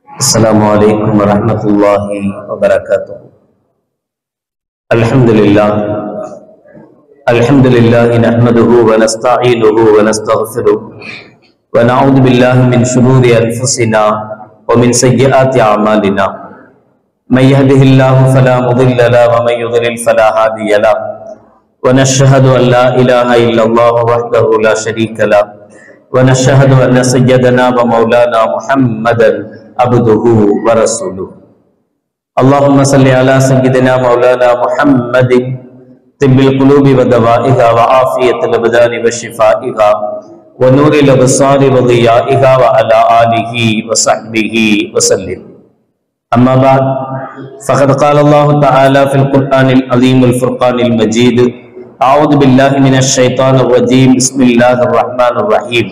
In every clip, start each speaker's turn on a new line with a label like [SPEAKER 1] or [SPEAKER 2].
[SPEAKER 1] السلام عليكم ورحمة الله وبركاته الحمد لله الحمد لله نحمده ونستعينه ونستغفره ونعوذ بالله من شرور أنفسنا ومن سيئات أعمالنا من يهده الله فلا مضل له ومن يضلل فلا هادي له ونشهد أن لا إله إلا الله وحده لا شريك له ونشهد أن سيدنا ومولانا محمدا عبده ورسوله اللهم صل على سيدنا مولانا محمد طب القلوب ودوائها وعافية الأبدان وشفائها ونور الأبصار وضيائها وعلى آله وصحبه وسلم أما بعد فقد قال الله تعالى في القرآن العظيم الفرقان المجيد أعوذ بالله من الشيطان الرجيم بسم الله الرحمن الرحيم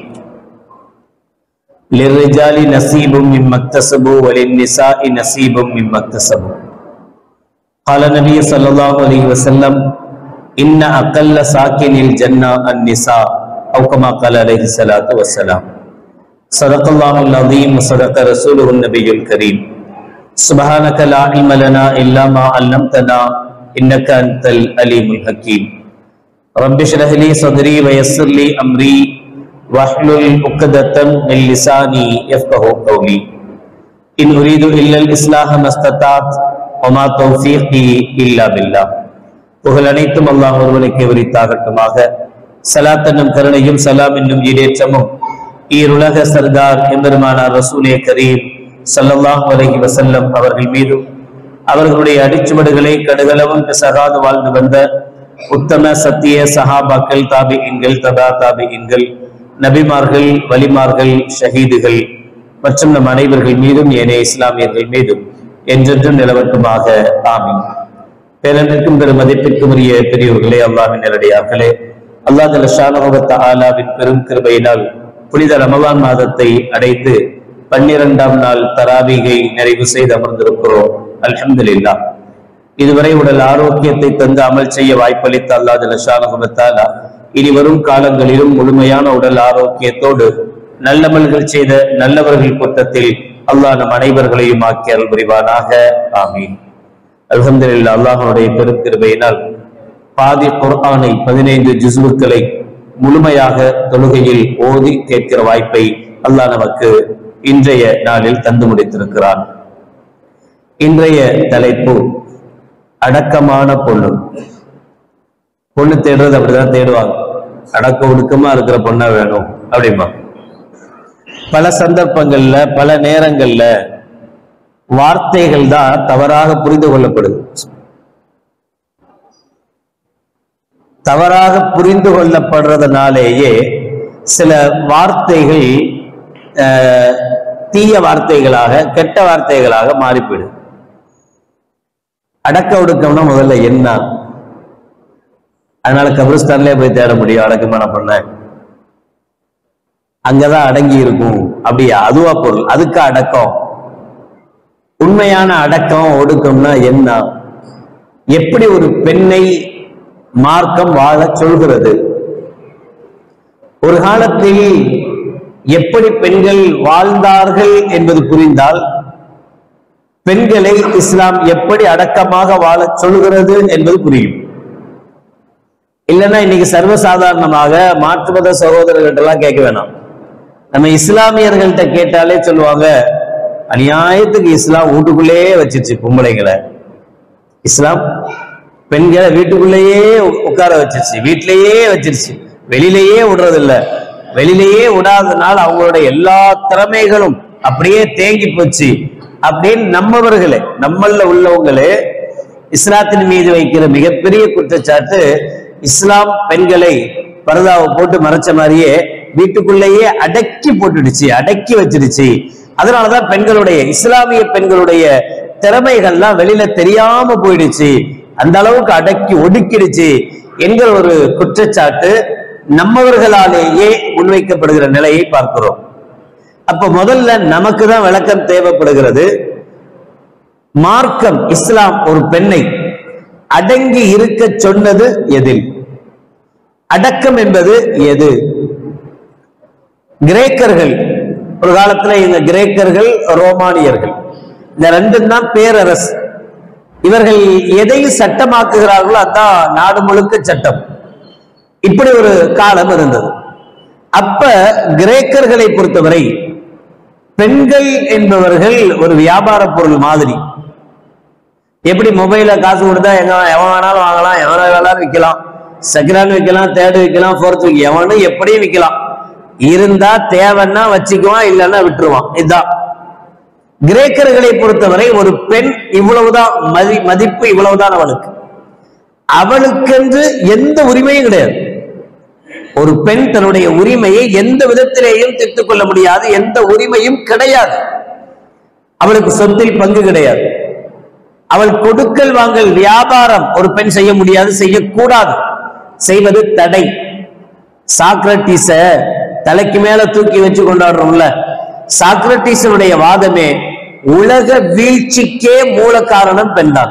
[SPEAKER 1] للرجال نصيب مما اكتسبوا وللنساء نصيب مما اكتسبوا قال النبي صلى الله عليه وسلم إن أقل ساكن الجنة النساء أو كما قال عليه الصلاة والسلام صدق الله العظيم وصدق رسوله النبي الكريم سبحانك لا علم لنا إلا ما علمتنا إنك أنت العليم الحكيم رب اشرح لي صدري ويسر لي أمري واحلل عقدة من لساني يفقه قولي إن أريد إلا الإصلاح ما استطعت وما توفيقي إلا بالله புகழ் அனைத்தும் அல்லாஹ் ஒருவனுக்கு விரித்தாகட்டுமாக சலாத் என்னும் கருணையும் சலாம் என்னும் ஈடேற்றமும் ஈருலக சர்தார் எம்பெருமானார் ரசூலே கரீம் ஸல்லல்லாஹு அலைஹி வஸல்லம் அவர்கள் மீதும் அவர்களுடைய அடிச்சுவடுகளை கடுகளவும் பிசகாது வாழ்ந்து வந்த உத்தம சத்திய சஹாபாக்கள் தாபியின்கள் ததா தாபியின்கள் நபிமார்கள் வலிமார்கள் ஷஹீதுகள் மற்றும் நம் அனைவர்கள் மீதும் ஏனைய இஸ்லாமியர்கள் மீதும் என்றென்றும் நிலவட்டுமாக ஆமீன் பேரனுக்கும் பெரும் மதிப்பிற்கும் உரிய பெரியவர்களே அல்லாஹின் நேரடியார்களே அல்லாஹ் ஜலஷானுபத்த ஆலாவின் பெரும் கிருபையினால் புனித ரமலான் மாதத்தை அடைத்து பன்னிரண்டாம் நாள் தராவிகை நிறைவு செய்து அமர்ந்திருக்கிறோம் அல்ஹம்துலில்லாஹ் இதுவரை உடல் ஆரோக்கியத்தை தந்து அமல் செய்ய வாய்ப்பளித்த அல்லாஹ் ஜலஷானுபத்தாலா இனி வரும் காலங்களிலும் முழுமையான உடல் ஆரோக்கியத்தோடு நல்லமல்கள் செய்த நல்லவர்கள் கூட்டத்தில் அல்லாஹ் நம் அனைவர்களையும் ஆக்கி அருள் புரிவானாக ஆமீன் அல்ஹம்துலில்லா அல்லாஹனுடைய பெருக்கிருபையினால் பாதி குர்ஆனை பதினைந்து ஜுஸ்வுக்களை முழுமையாக தொழுகையில் ஓதி கேட்கிற வாய்ப்பை அல்லாஹ் நமக்கு இன்றைய நாளில் தந்து முடித்திருக்கிறான் இன்றைய தலைப்பு அடக்கமான பொண்ணு பொண்ணு தேடுறது அப்படிதான் தேடுவாங்க அடக்க ஒடுக்கமா இருக்கிற பொண்ணா வேணும் அப்படிமா பல சந்தர்ப்பங்கள்ல பல நேரங்கள்ல வார்த்தைகள் தான் தவறாக புரிந்து கொள்ளப்படுது தவறாக புரிந்து கொள்ளப்படுறதுனாலேயே சில வார்த்தைகள் அஹ், தீய வார்த்தைகளாக கெட்ட வார்த்தைகளாக மாறிப்பிடும் அடக்க ஒடுக்கம்னா முதல்ல என்ன அதனால கபிரிஸ்தான்லயே போய் தேட முடியும் அடக்கமான பண்ண அங்கதான் அடங்கி இருக்கும் அப்படியா அதுவா பொருள் அதுக்கு அடக்கம் உண்மையான அடக்கம் ஒடுக்கம்னா என்ன எப்படி ஒரு பெண்ணை மார்க்கம் வாழ சொல்கிறது ஒரு காலத்தில் எப்படி பெண்கள் வாழ்ந்தார்கள் என்பது புரிந்தால் பெண்களை இஸ்லாம் எப்படி அடக்கமாக வாழச் சொல்கிறது என்பது புரியும் இல்லைன்னா இன்னைக்கு சர்வசாதாரணமாக மாற்று மத சகோதரர்கள்ட்ட எல்லாம் கேட்க வேணாம் நம்ம இஸ்லாமியர்கள்ட்ட கேட்டாலே சொல்லுவாங்க அநியாயத்துக்கு இஸ்லாம் வீட்டுக்குள்ளேயே வச்சிருச்சு பொம்பளைங்களை இஸ்லாம் பெண்களை வீட்டுக்குள்ளேயே உ- உட்கார வச்சிருச்சு வீட்டிலேயே வச்சிருச்சு வெளியிலேயே விடுறது இல்ல வெளியிலேயே விடாதனால அவங்களோட எல்லா திறமைகளும் அப்படியே தேங்கி போச்சு அப்படின்னு நம்மவர்களே நம்மள உள்ளவங்களே இஸ்லாத்தின் மீது வைக்கிற மிகப்பெரிய குற்றச்சாட்டு இஸ்லாம் பெண்களை பரதாவை போட்டு மறைச்ச மாதிரியே வீட்டுக்குள்ளேயே அடக்கி போட்டுடுச்சு அடக்கி வச்சிருச்சு அதனாலதான் பெண்களுடைய இஸ்லாமிய பெண்களுடைய திறமைகள்லாம் வெளியில தெரியாம போயிடுச்சு அந்த அளவுக்கு அடக்கி ஒடுக்கிடுச்சு என்கிற ஒரு குற்றச்சாட்டு நம்மவர்களாலேயே முன்வைக்கப்படுகிற நிலையை பார்க்கிறோம் அப்ப முதல்ல நமக்கு தான் விளக்கம் தேவைப்படுகிறது மார்க்கம் இஸ்லாம் ஒரு பெண்ணை அடங்கி இருக்க சொன்னது எதில் அடக்கம் என்பது எது கிரேக்கர்கள் ஒரு காலத்துல இவங்க கிரேக்கர்கள் ரோமானியர்கள் இந்த ரெண்டும் தான் பேரரசு இவர்கள் எதை சட்டமாக்குகிறார்களோ அதான் நாடு முழுக்க சட்டம் இப்படி ஒரு காலம் இருந்தது அப்ப கிரேக்கர்களை பொறுத்தவரை பெண்கள் என்பவர்கள் ஒரு வியாபார பொருள் மாதிரி எப்படி மொபைல காசு கொடுத்தா எங்க எவன் வேணாலும் வாங்கலாம் எவன வேணாலும் விற்கலாம் செகண்ட் ஹேண்ட் விற்கலாம் தேர்ட் விற்கலாம் ஃபோர்த் விற்க எவனும் எப்படியும் விற்கலாம் இருந்தா தேவைன்னா வச்சுக்குவான் இல்லைன்னா விட்டுருவான் இதுதான் கிரேக்கர்களை பொறுத்தவரை ஒரு பெண் இவ்வளவுதான் மதி மதிப்பு இவ்வளவுதான் அவளுக்கு அவளுக்கென்று எந்த உரிமையும் கிடையாது ஒரு பெண் தன்னுடைய உரிமையை எந்த விதத்திலேயும் தீர்த்துக் கொள்ள முடியாது எந்த உரிமையும் கிடையாது அவளுக்கு சொத்தில் பங்கு கிடையாது அவள் கொடுக்கல் வாங்கல் வியாபாரம் ஒரு பெண் செய்ய முடியாது செய்யக்கூடாது செய்வது தடை சாக்ரட்டிஸ தலைக்கு மேல தூக்கி வச்சு கொண்டாடுறோம்ல சாக்ரட்டிஸனுடைய வாதமே உலக வீழ்ச்சிக்கே மூல காரணம் பெண்தான்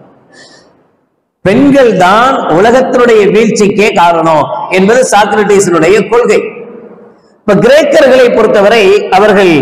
[SPEAKER 1] பெண்கள் தான் உலகத்தினுடைய வீழ்ச்சிக்கே காரணம் என்பது சாக்ரட்டிஸனுடைய கொள்கை இப்ப கிரேக்கர்களை பொறுத்தவரை அவர்கள்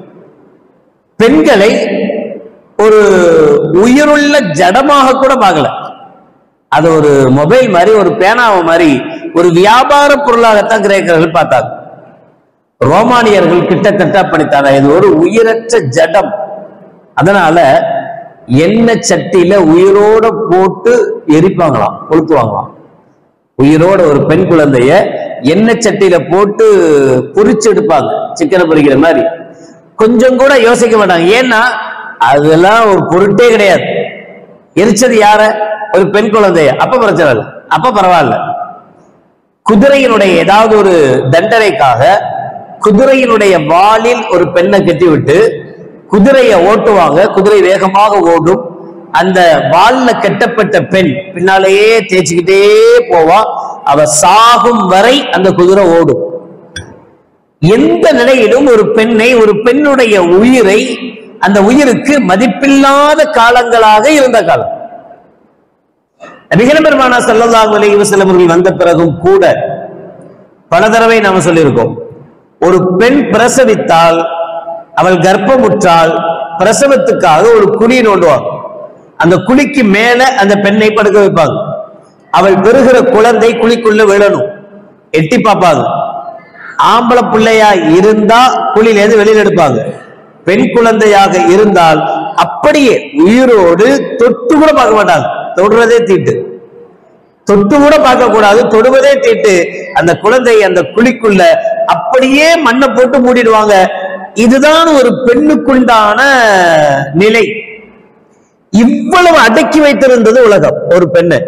[SPEAKER 1] பெண்களை ஒரு உயிருள்ள ஜடமாக கூட பார்க்கல அது ஒரு மொபைல் மாதிரி ஒரு பேனாவை மாதிரி ஒரு வியாபார பொருளாகத்தான் கிரேக்கர்கள் பார்த்தாங்க ரோமானியர்கள் கிட்டத்தட்ட அப்படித்தாங்க இது ஒரு உயிரற்ற ஜடம் அதனால எண்ணெய் சட்டியில உயிரோட போட்டு எரிப்பாங்களாம் கொளுத்துவாங்களாம் உயிரோட ஒரு பெண் குழந்தைய எண்ணெய் சட்டியில போட்டு பொரிச்சு எடுப்பாங்க சிக்கனை பொரிக்கிற மாதிரி கொஞ்சம் கூட யோசிக்க மாட்டாங்க ஏன்னா அதெல்லாம் ஒரு பொருட்டே கிடையாது எரிச்சது யார ஒரு பெண் குழந்தைய அப்ப பிரச்சனை இல்லை அப்ப பரவாயில்ல குதிரையினுடைய ஏதாவது ஒரு தண்டனைக்காக குதிரையினுடைய வாலில் ஒரு பெண்ணை கட்டிவிட்டு குதிரையை ஓட்டுவாங்க குதிரை வேகமாக ஓடும் அந்த வால்ல கட்டப்பட்ட பெண் பின்னாலேயே தேய்ச்சிக்கிட்டே போவா அவ சாகும் வரை அந்த குதிரை ஓடும் எந்த நிலையிலும் ஒரு பெண்ணை ஒரு பெண்ணுடைய உயிரை அந்த உயிருக்கு மதிப்பில்லாத காலங்களாக இருந்த காலம் நபிகள் பெருமானா ஸல்லல்லாஹு அலைஹி வஸல்லம் அவர்கள் வந்த பிறகும் கூட பல தடவை நாம சொல்லியிருக்கோம் ஒரு பெண் பிரசவித்தால் அவள் கர்ப்பமுற்றால் பிரசவத்துக்காக ஒரு குழி நோண்டுவாங்க அந்த குழிக்கு மேல அந்த பெண்ணை படுக்க வைப்பாங்க அவள் பெறுகிற குழந்தை குழிக்குள்ள விழணும் எட்டி பார்ப்பாங்க ஆம்பளை பிள்ளையா இருந்தா குழியிலேருந்து வெளியில எடுப்பாங்க பெண் குழந்தையாக இருந்தால் அப்படியே உயிரோடு தொட்டு கூட பார்க்க மாட்டாங்க தொடுறதே தீட்டு தொட்டு கூட பார்க்க கூடாது தொடுவதே தீட்டு அந்த குழந்தை அந்த குழிக்குள்ள அப்படியே மண்ணை போட்டு மூடிடுவாங்க இதுதான் ஒரு பெண்ணுக்குண்டான நிலை இவ்வளவு அடக்கி வைத்திருந்தது உலகம் ஒரு பெண்ணை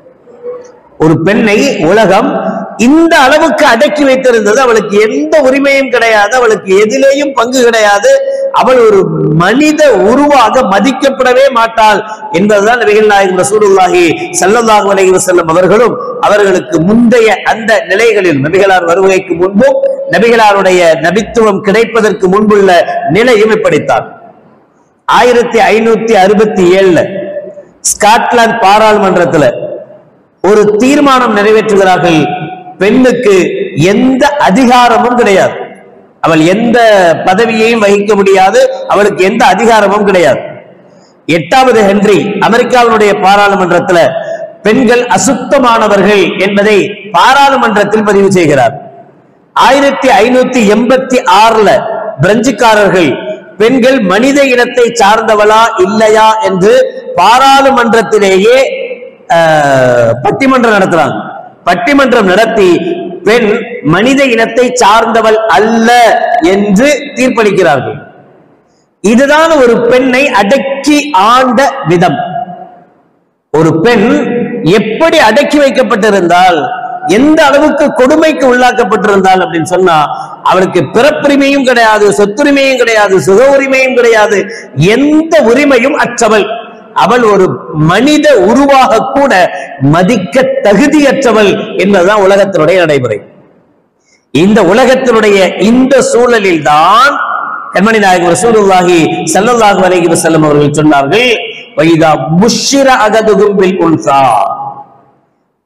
[SPEAKER 1] ஒரு பெண்ணை உலகம் இந்த அளவுக்கு அடக்கி வைத்திருந்தது அவளுக்கு எந்த உரிமையும் கிடையாது அவளுக்கு எதிலேயும் பங்கு கிடையாது அவள் ஒரு மனித உருவாக மதிக்கப்படவே மாட்டாள் என்பதுதான் நபிகள் நாயகம் ரசூலுல்லாஹி ஸல்லல்லாஹு அலைஹி வஸல்லம் அவர்களும் அவர்களுக்கு முந்தைய அந்த நிலைகளில் நபிகளார் வருகைக்கு முன்பும் நபிகளாருடைய நபித்துவம் கிடைப்பதற்கு முன்புள்ள நிலையும் இப்படித்தான் ஆயிரத்தி ஐநூத்தி அறுபத்தி ஏழுல ஸ்காட்லாந்து பாராளுமன்றத்துல ஒரு தீர்மானம் நிறைவேற்றுகிறார்கள் பெண்ணுக்கு எந்த அதிகாரமும் கிடையாது அவள் எந்த பதவியையும் வகிக்க முடியாது அவளுக்கு எந்த அதிகாரமும் கிடையாது எட்டாவது ஹென்றி அமெரிக்காவினுடைய பாராளுமன்றத்துல பெண்கள் அசுத்தமானவர்கள் என்பதை பாராளுமன்றத்தில் பதிவு செய்கிறார் ஆயிரத்தி ஐநூத்தி எண்பத்தி ஆறுல பிரெஞ்சுக்காரர்கள் பெண்கள் மனித இனத்தை சார்ந்தவளா இல்லையா என்று பாராளுமன்றத்திலேயே ஆஹ், பட்டிமன்றம் நடத்துறாங்க பட்டிமன்றம் நடத்தி பெண் மனித இனத்தை சார்ந்தவள் அல்ல என்று தீர்ப்பளிக்கிறார்கள் இதுதான் ஒரு பெண்ணை அடக்கி ஆண்ட விதம் ஒரு பெண் எப்படி அடக்கி வைக்கப்பட்டிருந்தால் எந்த அளவுக்கு கொடுமைக்கு உள்ளாக்கப்பட்டிருந்தால் அப்படின்னு சொன்னா அவளுக்கு பிறப்புரிமையும் கிடையாது சொத்துரிமையும் கிடையாது சுக உரிமையும் கிடையாது எந்த உரிமையும் அற்றவள் அவள் ஒரு மனித உருவாக கூட மதிக்க தகுதியற்றவள் என்பதுதான் உலகத்தினுடைய நடைமுறை இந்த உலகத்தினுடைய இந்த சூழலில் தான் கண்மணி நாயகம் ரசூலுல்லாஹி ஸல்லல்லாஹு அலைஹி வஸல்லம் அவர்கள் சொன்னார்கள் வைதா புஷ்ஷிர அகதுகும் பில் உன்சா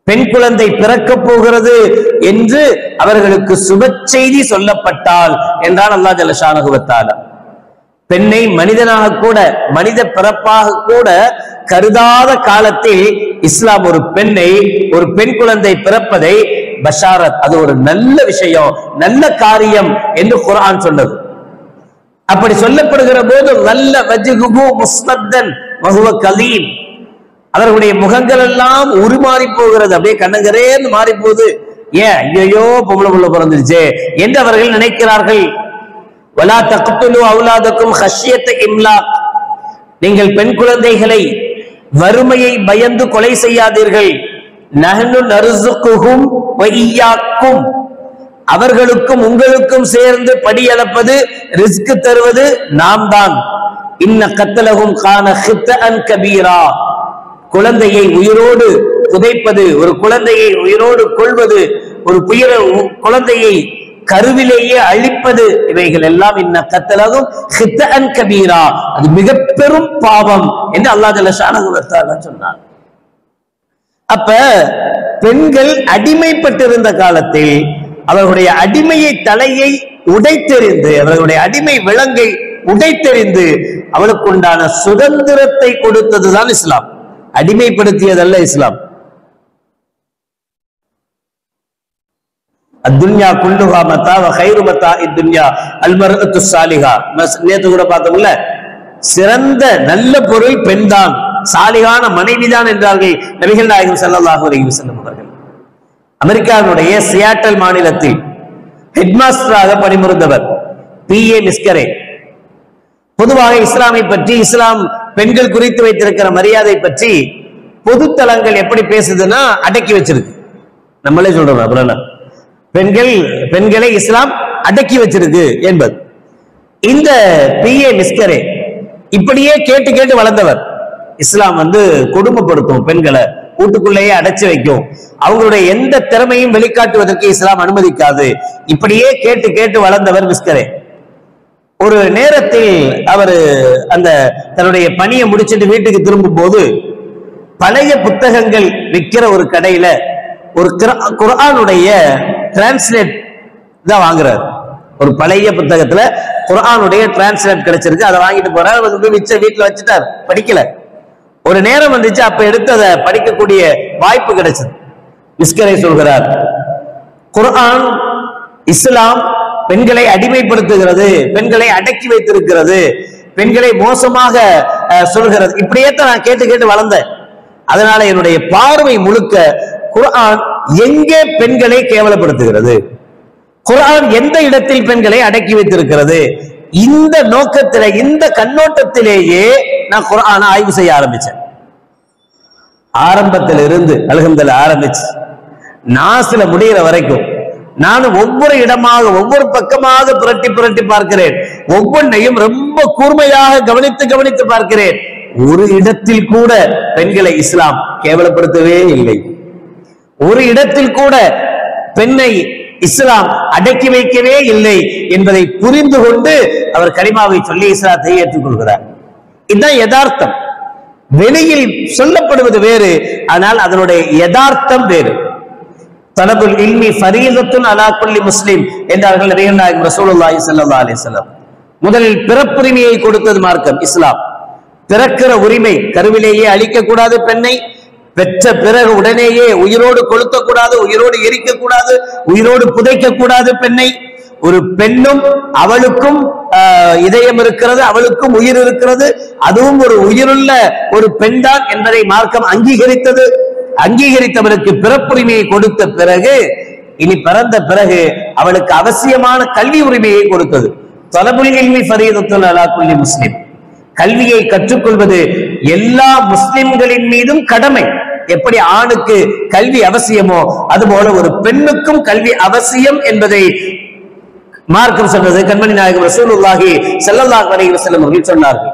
[SPEAKER 1] பெண் குழந்தை பிறக்கப் போகிறது என்று அவர்களுக்கு சுப செய்தி சொல்லப்பட்டால் என்றால் அல்லா ஜலஷானகுவத்தால பெண்ணை மனிதனாக கூட மனித பிறப்பாக கூட கருதாத காலத்தில் இஸ்லாம் ஒரு பெண்ணை ஒரு பெண் குழந்தை பிறப்பதை பஷாரத் அது ஒரு நல்ல விஷயம் நல்ல காரியம் என்று குர்ஆன் சொன்னது அப்படி சொல்லப்படுகிற போது நல்ல வஜ்ஹுஹு முஸ்தத்தன் வஹுவ கலீம் அவர்களுடைய முகங்கள் எல்லாம் உருமாறி போகிறது அப்படியே கண்ணங்கரேன்னு மாறி போகுது ஏன் ஐயோ பொம்பளை புள்ள பிறந்துருச்சே என்று அவர்கள் நினைக்கிறார்கள் வலா தக்துலு அவுலாதக்கும் ஹஷ்யத்த இம்லாக் நீங்கள் பெண் குழந்தைகளை வறுமையை பயந்து கொலை செய்யாதீர்கள் நஹ்னு நர்சுக்குஹும் வ ஈயாக்கும் அவர்களுக்கும் உங்களுக்கும் சேர்ந்து படி அளப்பது ரிஸ்க் தருவது நாம் தான் இன்ன கத்தலகும் கான ஹித்தஅன் கபீரா குழந்தையை உயிரோடு புதைப்பது ஒரு குழந்தையை உயிரோடு கொள்வது ஒரு புயர குழந்தையை கருவிலேயே அழிப்பது இவைகள் எல்லாம் இன்ன கத்தலகும் ஹித்தஅன் கபீரா அது மிக பெரும் பாவம் என்று அல்லாஹ் ஜல்ல ஷானஹு சொன்னார் அப்ப பெண்கள் அடிமைப்பட்டிருந்த காலத்தில் அவர்களுடைய அடிமையை தலையை உடைத்தெறிந்து அவர்களுடைய அடிமை விலங்கை உடைத்தெறிந்து அவளுக்கு உண்டான சுதந்திரத்தை கொடுத்ததுதான் இஸ்லாம் அடிமைப்படுத்தியதல்ல இஸ்லாம் அத்துன்யா குல்லுஹா மத்தா வ கைரு மத்தா இத்துன்யா அல்மர்அத்து சாலிஹா மஸ்- நேத்து கூட பார்த்தோம்ல சிறந்த நல்ல பொருள் பெண்தான் சாலிகான மனைவிதான் என்றார்கள் நபிகள் நாயகம் ஸல்லல்லாஹு அலைஹி வஸல்லம் அவர்கள் அமெரிக்காவினுடைய சியாட்டல் மாநிலத்தில் ஹெட்மாஸ்டராக பணிபுரிந்தவர் பி ஏ மிஸ்கரே பொதுவாக இஸ்லாமை பற்றி இஸ்லாம் பெண்கள் குறித்து வைத்திருக்கிற மரியாதை பற்றி பொதுத்தலங்கள் எப்படி பேசுதுன்னா அடக்கி வச்சிருக்கு நம்மளே சொல்றோம் அப்புறம் என்ன? பெண்கள் பெண்களை இஸ்லாம் அடக்கி வச்சிருக்கு என்பது இந்த பி ஏ மிஸ்கரே இப்படியே கேட்டு கேட்டு வளர்ந்தவர் இஸ்லாம் வந்து கொடுமைப்படுத்தும் பெண்களை வீட்டுக்குள்ளேயே அடைச்சு வைக்கும் அவங்களுடைய எந்த திறமையும் வெளிக்காட்டுவதற்கு இஸ்லாம் அனுமதிக்காது இப்படியே கேட்டு கேட்டு வளர்ந்தவர் மிஸ்கரே ஒரு நேரத்தில் அவர் அந்த தன்னுடைய பணியை முடிச்சிட்டு வீட்டுக்கு திரும்பும் போது பழைய புத்தகங்கள் விற்கிற ஒரு கடையில ஒரு குர- குர்ஆனுடைய டிரான்ஸ்லேட் தான் வாங்குறாரு ஒரு பழைய புத்தகத்துல குர்ஆனுடைய டிரான்ஸ்லேட் கிடைச்சிருக்கு அதை வாங்கிட்டு போறாரு அவர் போய் மிச்ச வீட்டுல வச்சுட்டார் படிக்கல ஒரு நேரம் வந்துச்சு அப்ப எடுத்து அதை படிக்கக்கூடிய வாய்ப்பு கிடைச்சது மிஸ்கரை சொல்கிறார் குர்ஆன் இஸ்லாம் பெண்களை அடிமைப்படுத்துகிறது பெண்களை அடக்கி வைத்திருக்கிறது பெண்களை மோசமாக அஹ், சொல்கிறது இப்படியே தான் நான் கேட்டு கேட்டு வளர்ந்தேன் அதனால என்னுடைய பார்வை முழுக்க குர்ஆன் எங்கே பெண்களை கேவலப்படுத்துகிறது குர்ஆன் எந்த இடத்தில் பெண்களை அடக்கி வைத்திருக்கிறது இந்த நோக்கத்தில இந்த கண்ணோட்டத்திலேயே நான் குர்ஆனை ஆய்வு செய்ய ஆரம்பிச்சேன் ஆரம்பத்தில் இருந்து அல்ஹம்துலில்லாஹ் ஆரம்பிச்சு நாசில முடிகிற வரைக்கும் நானும் ஒவ்வொரு இடமாக ஒவ்வொரு பக்கமாக புரட்டி புரட்டி பார்க்கிறேன் ஒவ்வொன்றையும் ரொம்ப கூர்மையாக கவனித்து கவனித்து பார்க்கிறேன் ஒரு இடத்தில் கூட பெண்களை இஸ்லாம் கேவலப்படுத்தவே இல்லை ஒரு இடத்தில் கூட பெண்ணை இஸ்லாம் அடக்கி வைக்கவே இல்லை என்பதை புரிந்து கொண்டு அவர் கரிமாவை சொல்லி இஸ்லாத்தை ஏற்றுக்கொள்கிறார் இதுதான் யதார்த்தம் வெளியில் சொல்லப்படுவது வேறு ஆனால் அதனுடைய யதார்த்தம் வேறு தலபுல் இல்மி ஃபரீதத்துன் அலா குல்லி முஸ்லிம் என்றார்கள் நபிகள் நாயகம் ரசூலுல்லாஹி ஸல்லல்லாஹு அலைஹி வஸல்லம் முதலில் பிறப்புரிமையை கொடுத்தது மார்க்கம் இஸ்லாம் பிறக்கிற உரிமை கருவிலேயே அழிக்கக்கூடாது பெண்ணை பெற்ற பிறகு உடனேயே உயிரோடு கொளுத்தக்கூடாது உயிரோடு எரிக்கக்கூடாது உயிரோடு புதைக்கக்கூடாது பெண்ணை ஒரு பெண்ணும் அவளுக்கும் ஆஹ், இதயம் இருக்கிறது அவளுக்கும் உயிர் இருக்கிறது அதுவும் ஒரு உயிருள்ள ஒரு பெண்தான் என்பதை மார்க்கம் அங்கீகரித்தது அங்கீகரித்தவருக்கு பிறப்புரிமையை கொடுத்த பிறகு இனி பிறந்த பிறகு அவளுக்கு அவசியமான கல்வி உரிமையை கொடுத்தது தொலபுல் இல்மி ஃபரீதத்துல் அலா குல்லி முஸ்லிம் கல்வியை கற்றுக்கொள்வது எல்லா முஸ்லிம்களின் மீதும் கடமை எப்படி ஆணுக்கு கல்வி அவசியமோ அதுபோல ஒரு பெண்ணுக்கும் கல்வி அவசியம் என்பதை மார்க்கம் சொன்னது கண்மணி நாயகம் ரசூலுல்லாஹி ஸல்லல்லாஹு அலைஹி வஸல்லம் அவர்கள் சொன்னார்கள்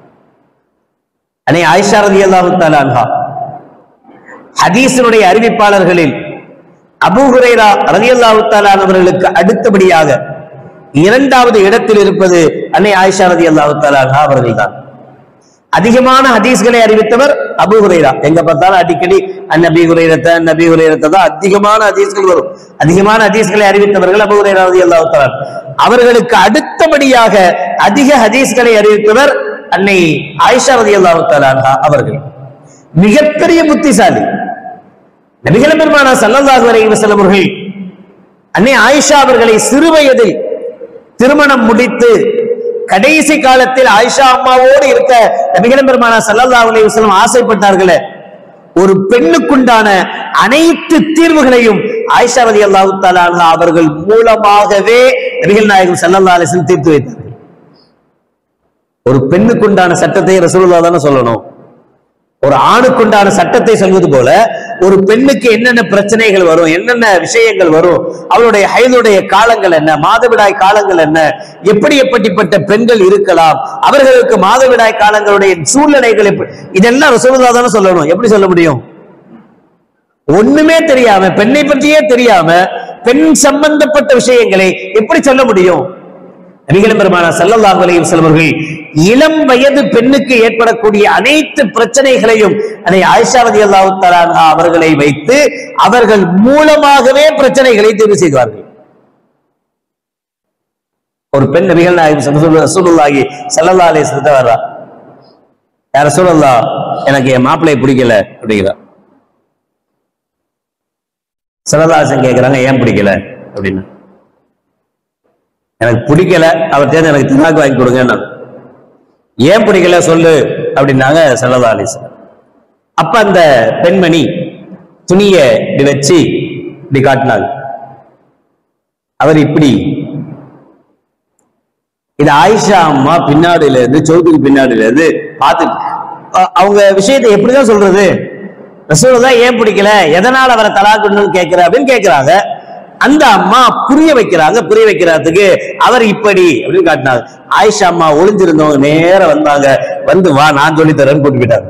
[SPEAKER 1] அனை ஆயிஷா ரலியல்லாஹு தஆலா அன்ஹா ஹதீஸினுடைய அறிவிப்பாளர்களில் அபூ ஹுரைரா ரலியல்லாஹு தஆலா அவர்களுக்கு அடுத்தபடியாக இரண்டாவது இடத்தில் இருப்பது அன்னை ஆயிஷா ரலியல்லாஹு தஆலா அன்ஹா அவர்கள்தான் அதிகமான ஹதீஸ்களை அறிவித்தவர் அபு ஹுரைரா எங்க பார்த்தாலும் அடிக்கடி அந்நபி ஹுரைரத்தை நபி ஹுரைரத்தை தான் அதிகமான ஹதீஸ்கள் வரும் அதிகமான ஹதீஸ்களை அறிவித்தவர்கள் அபு ஹுரைரா ரலியல்லாஹு தஆலா அவர்களுக்கு அடுத்தபடியாக அதிக ஹதீஸ்களை அறிவித்தவர் அன்னை ஆயிஷா ரலியல்லாஹு தஆலா அன்ஹா அவர்கள் மிகப்பெரிய புத்திசாலி நபிகள் பெருமானா ஸல்லல்லாஹு அலைஹி வஸல்லம் அவர்கள் அன்னை ஆயிஷா அவர்களை சிறு வயதில் திருமணம் முடித்து கடைசி காலத்தில் ஆயிஷா அம்மாவோடு இருக்க நபிகள் பெருமானா ஸல்லல்லாஹு அலைஹி வஸல்லம் ஆசைப்பட்டார்களே ஒரு பெண்ணுக்குண்டான அனைத்து தீர்வுகளையும் ஆயிஷா ரலியல்லாஹு தஆலா அன்ஹா அவர்கள் மூலமாகவே நபிகள் நாயகம் ஸல்லல்லாஹு அலைஹி வஸல்லம் தீர்த்து வைத்தார்கள் ஒரு பெண்ணுக்குண்டான சட்டத்தை ரசூலுல்லாஹ் தானே சொல்லணும் ஒரு ஆணுக்குண்டான சட்டத்தை சொல்வது போல ஒரு பெண்ணுக்கு என்னென்ன பிரச்சனைகள் வரும் என்னென்ன விஷயங்கள் வரும் அவளுடைய ஹைதுடைய காலங்கள் என்ன மாதவிடாய் காலங்கள் என்ன எப்படி எப்படிப்பட்ட பெண்கள் இருக்கலாம் அவர்களுக்கு மாதவிடாய் காலங்களுடைய சூழ்நிலைகள் எப்படி இதெல்லாம் ரசூலுல்லாஹ் தானே சொல்லணும் எப்படி சொல்ல முடியும் ஒண்ணுமே தெரியாம பெண்ணை பற்றியே தெரியாம பெண் சம்பந்தப்பட்ட விஷயங்களை எப்படி சொல்ல முடியும் நபிகள் பெருமானா ஸல்லல்லாஹு அலைஹி வஸல்லம் அவர்கள் இளம் வயது பெண்ணுக்கு ஏற்படக்கூடிய அனைத்து பிரச்சனைகளையும் அதை ஆயிஷா ரலியல்லாஹு தஆலா அன்ஹா அவர்களை வைத்து அவர்கள் மூலமாகவே பிரச்சனைகளை தீர்வு செய்வார்கள் ஒரு பெண் நபிகள் நாயகம் ஸல்லல்லாஹு ரசூலுல்லாஹி ஸல்லல்லாஹு அலைஹி வஸல்லம் வர்றா யார் ரசூலுல்லாஹ் எனக்கு என் மாப்பிளையை பிடிக்கல அப்படிங்கிறா சரதாசன் கேக்குறாங்க ஏன் பிடிக்கல அப்படின்னு எனக்கு பிடிக்கல அவர் தேர்ந்து எனக்கு தினாக்கு வாங்கி கொடுங்க ஏன் பிடிக்கல சொல்லு அப்படின்னாங்க சல்லதாலிசன் அப்ப அந்த பெண்மணி துணிய இப்படி வச்சு இப்படி காட்டினாங்க அவர் இப்படி இது ஆயிஷா அம்மா பின்னாடில இருந்து சௌத்துக்கு பின்னாடில இருந்து பார்த்து அ- அவங்க விஷயத்தை எப்படிதான் சொல்றது ரசூலுல்லாஹ் ஏன் பிடிக்கல எதனால அவரை தலாக்குன்னு கேட்கிற அப்படின்னு கேட்கிறாங்க அந்த அம்மா புரிய வைக்கிறாங்க புரிய வைக்கிறதுக்கு அவர் இப்படி அப்படின்னு காட்டினாங்க ஆயிஷா அம்மா ஒளிஞ்சிருந்தவங்க நேரா வந்தாங்க வந்து வா நான் சொல்லி தரேன்னு கூட்டு போயிட்டாங்க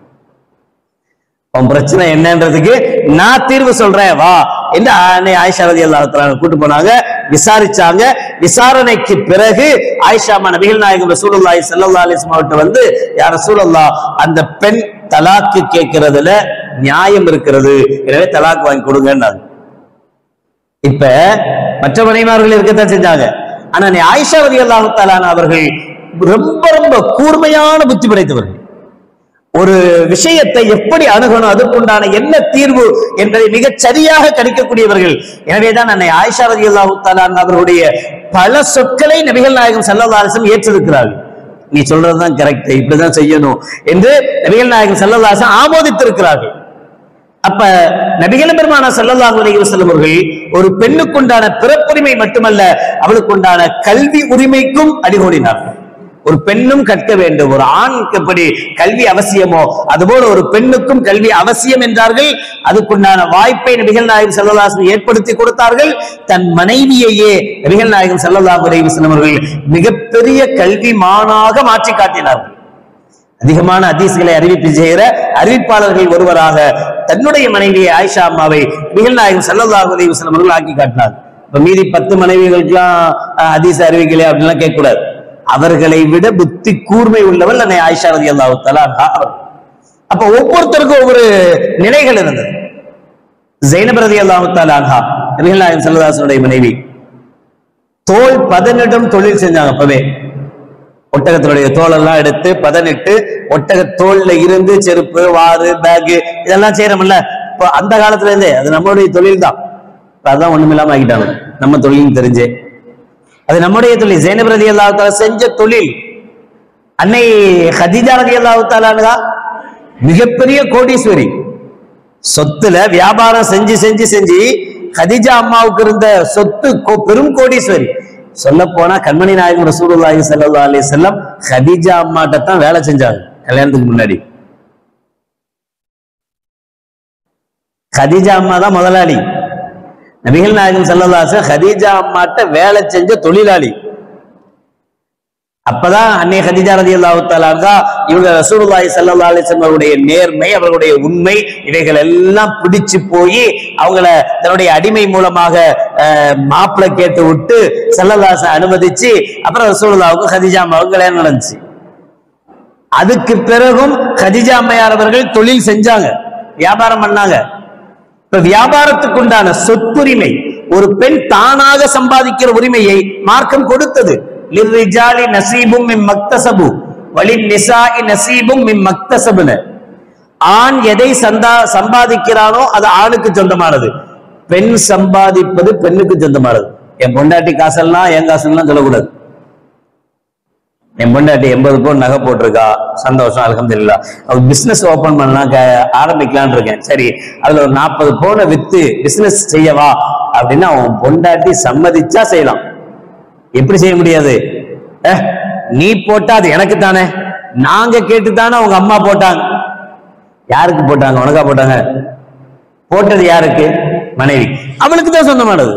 [SPEAKER 1] உன் பிரச்சனை என்னன்றதுக்கு நான் தீர்வு சொல்றேன் வா என்று அன்னை ஆயிஷா ரதி அல்லா கூட்டு போனாங்க விசாரிச்சாங்க விசாரணைக்கு பிறகு ஆயிஷா அம்மா நபிகள் நாயகம் ரசூலுல்லாஹி ஸல்லல்லாஹு அலைஹி வஸல்லம் அவர்கிட்ட வந்து யார் ரசூலுல்லாஹ் அந்த பெண் தலாக்கு கேட்கறதுல நியாயம் இருக்கிறது எனவே தலாக் வாங்கி கொடுங்கன்னாங்க இப்ப மற்ற மனைமார்கள் இருக்கத்தான் செஞ்சாங்க ஆனா நீ ஆயிஷா ரதி அல்லாஹு அவர்கள் ரொம்ப ரொம்ப கூர்மையான புத்தி படைத்தவர்கள் ஒரு விஷயத்தை எப்படி அணுகணும் அதற்குண்டான என்ன தீர்வு என்பதை மிகச் சரியாக கணிக்கக்கூடியவர்கள் எனவேதான் அன்னை ஆயிஷா ரதி அல்லாஹு அவர்களுடைய பல சொற்களை நபிகள் நாயகம் சல்லல்லா அலிஸ்லம் ஏற்றிருக்கிறார்கள் நீ சொல்றதுதான் கரெக்ட் இப்படிதான் செய்யணும் என்று நபிகள் நாயகம் சல்லல்லா அலிஸ்லம் ஆமோதித்திருக்கிறார்கள் அப்ப நபிகள் பெருமானா ஸல்லல்லாஹு அலைஹி வஸல்லம் அவர்கள் ஒரு பெண்ணுக்குண்டான பிறப்புரிமை மட்டுமல்ல அவளுக்குண்டான கல்வி உரிமைக்கும் அடிகோடினார்கள் ஒரு பெண்ணும் கற்க வேண்டும் ஒரு ஆணுக்கு எப்படி கல்வி அவசியமோ அதுபோல ஒரு பெண்ணுக்கும் கல்வி அவசியம் என்றார்கள் அதுக்குண்டான வாய்ப்பை நபிகள் நாயகம் ஸல்லல்லாஹு அலைஹி வஸல்லம் ஏற்படுத்தி கொடுத்தார்கள் தன் மனைவியையே நபிகள் நாயகம் ஸல்லல்லாஹு அலைஹி வஸல்லம் அவர்கள் மிகப்பெரிய கல்வி மானாக மாற்றி காட்டினார்கள் அதிகமான ஹதீஸ்களை அறிவிப்பு செய்கிற அறிவிப்பாளர்கள் ஒருவராக தன்னுடைய மனைவியை ஆயிஷா அம்மாவை நிகழ் நாயகம் ஸல்லல்லாஹு அலைஹி வஸல்லம் அவர்கள் ஆக்கி காட்டினார் இப்ப மீதி பத்து மனைவிகளுக்கெல்லாம் அஹ், ஹதீஸ் அறிவிக்கலையா அப்படின்லாம் கேட்கக்கூடாது அவர்களை விட புத்தி கூர்மை உள்ளவள் அன்னை ஆயிஷா ரலியல்லாஹு தஆலா அன்ஹா அவர்கள் அப்ப ஒவ்வொருத்தருக்கும் ஒவ்வொரு நிலைகள் இருந்தது ஜெயினப் ரலியல்லாஹு தஆலா அன்ஹா நபிகள் நாயகம் ஸல்லல்லாஹு அலைஹி வஸல்லம் மனைவி தோல் பதனிடம் தொழில் செஞ்சாங்க அப்பவே ஒட்டகத்தினுடைய தோலெல்லாம் எடுத்து பதனிட்டு ஒட்டக தோல்ல இருந்து செருப்பு வாறு பேக் இதெல்லாம் செய்யறோம்ல இப்போ அந்த காலத்துல இருந்தே அது நம்மளுடைய தொழில் தான் இப்ப அதான் ஒண்ணுமில்லாம ஆகிட்டாங்க நம்ம தொழில் தெரிஞ்சே அது நம்முடைய தொழில் ஜெயனப் ரதி அல்லாஹால செஞ்ச தொழில் அன்னை ஹதீஜா ரதி அல்லாஹாலா மிகப்பெரிய கோடீஸ்வரி சொத்துல வியாபாரம் செஞ்சு செஞ்சு செஞ்சு கதிஜா அம்மாவுக்கு இருந்த சொத்து கோ- பெரும் கோடீஸ்வரி சொல்ல போனா கண்மணி நாயகம் ரசூலுல்லாஹி ஸல்லல்லாஹு அலைஹி வஸல்லம் கதிஜா அம்மாட்ட தான் வேலை செஞ்சாங்க கல்யாணத்துக்கு முன்னாடி கதிஜா அம்மா தான் முதலாளி நபிகள் நாயகம் ஸல்லல்லாஹு அலைஹி வஸல்லம் கதீஜா அம்மாட்ட வேலை செஞ்ச தொழிலாளி அப்பதான் அன்னை ஹதீஜா ரலியல்லாஹு தஆலா அன்ஹா இவங்க ரசூலுல்லாஹி ஸல்லல்லாஹு அலைஹி வஸல்லம் அவருடைய நேர்மை அவர்களுடைய உண்மை இவைகள் எல்லாம் பிடிச்சு போய் அவங்கள தன்னுடைய அடிமை மூலமாக அஹ், மாப்பிள்ளை கேட்டு விட்டு ஸல்லல்லாஹு அலைஹி வஸல்லம் அனுமதிச்சு அப்புறம் ரசூலுல்லாஹுக்கு ஹதீஜா அம்மாவுக்கு கல்யாணம் நடந்துச்சு அதுக்கு பிறகும் கதிஜா அம்மையார் அவர்கள் தொழில் செஞ்சாங்க வியாபாரம் பண்ணாங்க இப்ப வியாபாரத்துக்கு உண்டான சொத்துரிமை ஒரு பெண் தானாக சம்பாதிக்கிற உரிமையை மார்க்கம் கொடுத்தது லிர்ரிஜாலி நசீபும் மின் மக்தசபு வலின் நிசாஇ நசீபும் மின் மக்தசபுன ஆண் எதை சந்தா சம்பாதிக்கிறானோ அது ஆணுக்கு சொந்தமானது பெண் சம்பாதிப்பது பெண்ணுக்கு சொந்தமானது என் பொண்டாட்டி காசெல்லாம் என் காசுலாம் சொல்லக்கூடாது என் பொண்டாட்டி எண்பது பவுன் நகை போட்டிருக்கா சந்தோஷம் அலமதுல்லா அவ பிசினஸ் ஓபன் பண்ணலாம் க- ஆரம்பிக்கலாம்னு இருக்கேன் சரி அதுல ஒரு நாற்பது பவுனை வித்து பிசினஸ் செய்யவா அப்படின்னா அவன் பொண்டாட்டி சம்மதிச்சா செய்யலாம் எப்படி செய்ய முடியாது அஹ், நீ போட்டா அது எனக்கு தானே நாங்க கேட்டு தானே உங்க அம்மா போட்டாங்க யாருக்கு போட்டாங்க உனக்கா போட்டாங்க போட்டது யாருக்கு மனைவி அவளுக்கு தான் சொந்தமானது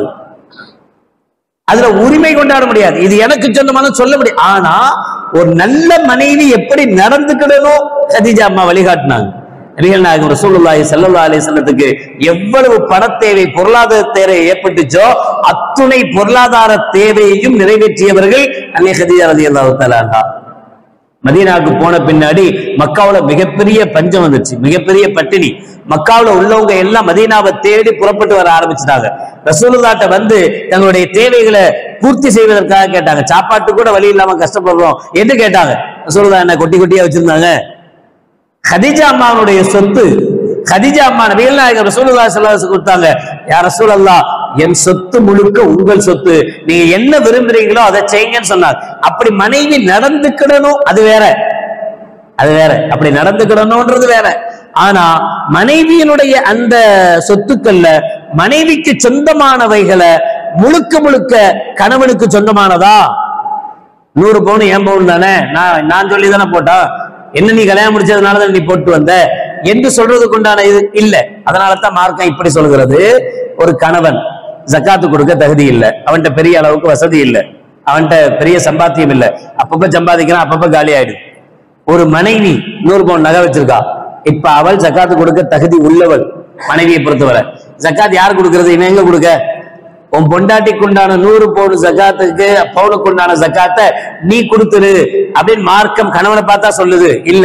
[SPEAKER 1] அதுல உரிமை கொண்டாட முடியாது இது எனக்கு சொந்தமான சொல்ல முடியும் ஆனா ஒரு நல்ல மனைவி எப்படி நடந்துக்கிடணும் கதீஜா அம்மா வழிகாட்டினாங்க நபிகள் நாயகம் ரசூலுல்லாஹி ஸல்லல்லாஹு அலைஹி வஸல்லத்துக்கு எவ்வளவு பண தேவை பொருளாதார தேவை ஏற்பட்டுச்சோ அத்துணை பொருளாதார தேவையையும் நிறைவேற்றியவர்கள் அன்னை கதீஜா ரலியல்லாஹு தஆலா அன்ஹா மதீனாவுக்கு போன பின்னாடி மக்காவுல மிகப்பெரிய பஞ்சம் வந்துச்சு மிகப்பெரிய பட்டினி மக்காவுல உள்ளவங்க எல்லாம் மதீனாவை தேடி புறப்பட்டு வர ஆரம்பிச்சிட்டாங்க ரசூலுல்லாட்ட வந்து தங்களுடைய தேவைகளை பூர்த்தி செய்வதற்காக கேட்டாங்க சாப்பாட்டு கூட வழி இல்லாம கஷ்டப்படுறோம் என்று கேட்டாங்க ரசூலுல்லா என்ன கொட்டி கொட்டியா வச்சிருந்தாங்க கதிஜா அம்மாவுடைய சொத்து கதிஜா அம்மா நபிகள் நாயகர் ரசூலுல்லாஹி ஸல்லல்லாஹு அலைஹி வஸல்லம் கொடுத்தாங்க யா ரசூலல்லாஹ் என் சொத்து முழுக்க உங்கள் சொத்து நீங்க என்ன விரும்புறீங்களோ அதை செய்யுங்கன்னு சொன்னார் அப்படி மனைவி நடந்துக்கிடணும் அது வேற அது வேற அப்படி நடந்துக்கிடணும்ன்றது வேற ஆனா மனைவியினுடைய அந்த சொத்துக்கள்ல மனைவிக்கு சொந்தமானவைகளை முழுக்க முழுக்க கணவனுக்கு சொந்தமானதா நூறு பவுன் என் பவுன் தானே நான் நான் சொல்லி தானே போட்டா என்ன நீ கல்யாணம் முடிச்சதுனால தான் நீ போட்டு வந்த என்று சொல்றதுக்கு உண்டான இது இல்ல அதனால தான் மார்க்கம் இப்படி சொல்கிறது ஒரு கணவன் ஜக்காத்து கொடுக்க தகுதி இல்ல அவன்கிட்ட பெரிய அளவுக்கு வசதி இல்ல அவன்கிட்ட பெரிய சம்பாத்தியம் இல்ல அப்பப்ப சம்பாதிக்கிறான் அப்பப்ப காலி ஆயிடுது ஒரு மனைவி நூறு பவுன் நகை வச்சிருக்கா இப்ப அவள் ஜக்காத்து கொடுக்க தகுதி உள்ளவள் மனைவியை பொறுத்தவரை ஜக்காத் யார் கொடுக்கறது இவன் எங்க கொடுக்க உன் பொண்டாட்டிக்கு உண்டான நூறு பவுன் ஜக்காத்துக்கு பவுனுக்கு உண்டான ஜக்காத்தை நீ கொடுத்துரு அப்படின்னு மார்க்கம் கணவனை பார்த்தா சொல்லுது இல்ல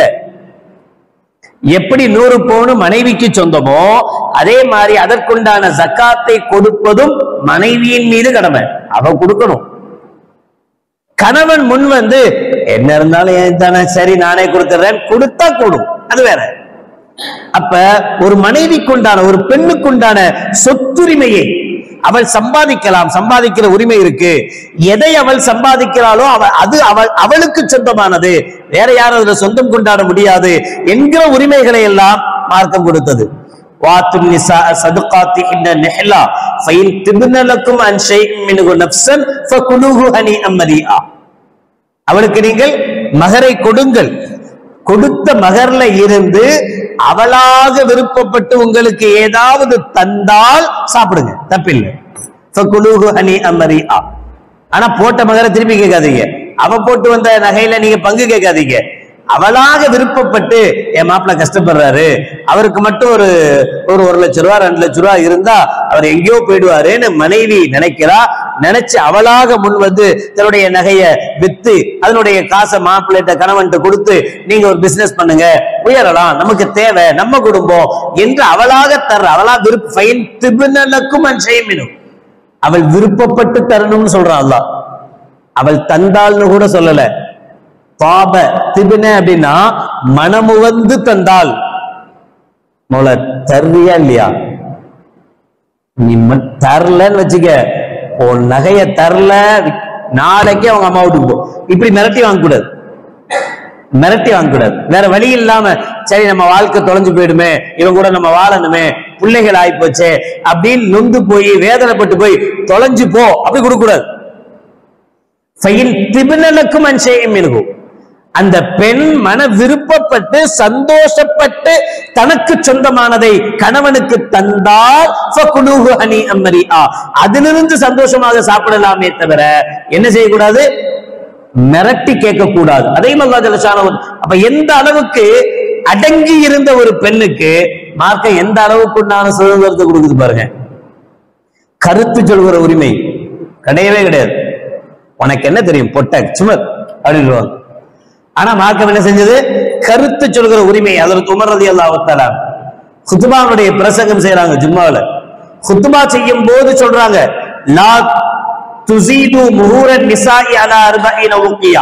[SPEAKER 1] எப்படி நூறு பவுன் மனைவிக்கு சொந்தமோ அதே மாதிரி அதற்குண்டான ஜக்காத்தை கொடுப்பதும் மனைவியின் மீது கடமை அவ கொடுக்கணும் கணவன் முன் வந்து என்ன இருந்தாலும் ஏன் தானே சரி நானே கொடுத்துறேன் கொடுத்தா கூடும் அது வேற அப்ப ஒரு மனைவிக்குண்டான ஒரு பெண்ணுக்குண்டான சொத்துரிமையை அவள் சம்பாதிக்கலாம் சம்பாதிக்கிற உரிமை இருக்கு எதை அவள் சம்பாதிக்கிறாளோ அவ அது அவள் அவளுக்கு சொந்தமானது வேற யாரும் அதுல சொந்தம் கொண்டாட முடியாது என்கிற உரிமைகளை எல்லாம் மார்க்கம் கொடுத்தது வாத்து நிசா சதுகாத்தி இந்த நெஹ்லா ஃபைன் திபுனலக்கும் அன் ஷைஇன் மின்ஹு நஃப்ஸன் ஃபகுலுஹு ஹனீஅம் மரீஆ அவளுக்கு நீங்கள் மகரை கொடுங்கள் கொடுத்த மகர்ல இருந்து அவளாக விருப்பப்பட்டு உங்களுக்கு ஏதாவது தந்தால் சாப்பிடுங்க தப்பில்லை ஃபகுலுஹு ஹனீஅம் மரீஆ ஆனா போட்ட மகரை திருப்பி கேட்காதீங்க அவ போட்டு வந்த நகையில நீங்க பங்கு கேட்காதீங்க அவளாக விருப்பப்பட்டு என் மாப்பிள்ள கஷ்டப்படுறாரு அவருக்கு மட்டும் ஒரு ஒரு ஒரு லட்ச ரூபா ரெண்டு லட்ச ரூபா இருந்தா அவர் எங்கேயோ போயிடுவாருன்னு மனைவி நினைக்கிறா நினைச்சு அவளாக முன் வந்து தன்னுடைய நகைய வித்து அதனுடைய காசை மாப்பிள்ளைட்ட கணவன்கிட்ட கொடுத்து நீங்க ஒரு பிசினஸ் பண்ணுங்க உயரலாம் நமக்கு தேவை நம்ம குடும்பம் என்று அவளாக தர்ற அவளா விருப்ப ஃபைன் திபுனலக்கும் அன் செய்மினும் அவள் விருப்பப்பட்டு தரணும்னு சொல்றான் அல்லாஹ் அவள் தந்தாள்னு கூட சொல்லல பாப திபின அப்படின்னா மனமுவந்து தந்தாள் மோள தர்றியா இல்லையா நீ ம- தரலன்னு வச்சுக்க உன் நகைய தரல நாளைக்கே அவங்க அம்மா வீட்டுக்கு போ இப்படி மிரட்டி வாங்க கூடாது மிரட்டி வாங்க கூடாது வேற வழி இல்லாம சரி நம்ம வாழ்க்கை தொலைஞ்சு போயிடுமே இவன் கூட நம்ம வாழணுமே பிள்ளைகள் ஆயிப்போச்சே அப்படின்னு நொந்து போய் வேதனைப்பட்டு போய் தொலைஞ்சு போ அப்படி கொடுக்க கூடாது ஃபைன் திபினலுக்கும் அன்சேயம் இருக்கும் அந்த பெண் மன விருப்பப்பட்டு சந்தோஷப்பட்டு தனக்கு சொந்தமானதை கணவனுக்கு தந்தால் ஃபகுலுஹு ஹனீஅம் மரீஆ. அதிலிருந்து சந்தோஷமாக சாப்பிடலாமே தவிர என்ன செய்யக்கூடாது மிரட்டி கேட்க கூடாது அதையும் அல்லா ஜலசானு அப்ப எந்த அளவுக்கு அடங்கி இருந்த ஒரு பெண்ணுக்கு மார்க்க எந்த அளவுக்கு உண்டான சுதந்திரத்தை கொடுக்குது பாருங்க கருத்து சொல்கிற உரிமை கிடையவே கிடையாது உனக்கு என்ன தெரியும் பொட்டக் சுமர் அப்படின்வாங்க ஆனா மார்க்கம் என்ன செஞ்சது கருத்து சொல்கிற உரிமை அதற்கு உமர் ரதி அல்லாஹ் குத்துபாவுடைய பிரசங்கம் செய்யறாங்க ஜும்மாவுல குத்துபா செய்யும் போது சொல்றாங்க லா துசீது முஹூர நிசாஇ அலா அர்பஈன உக்கியா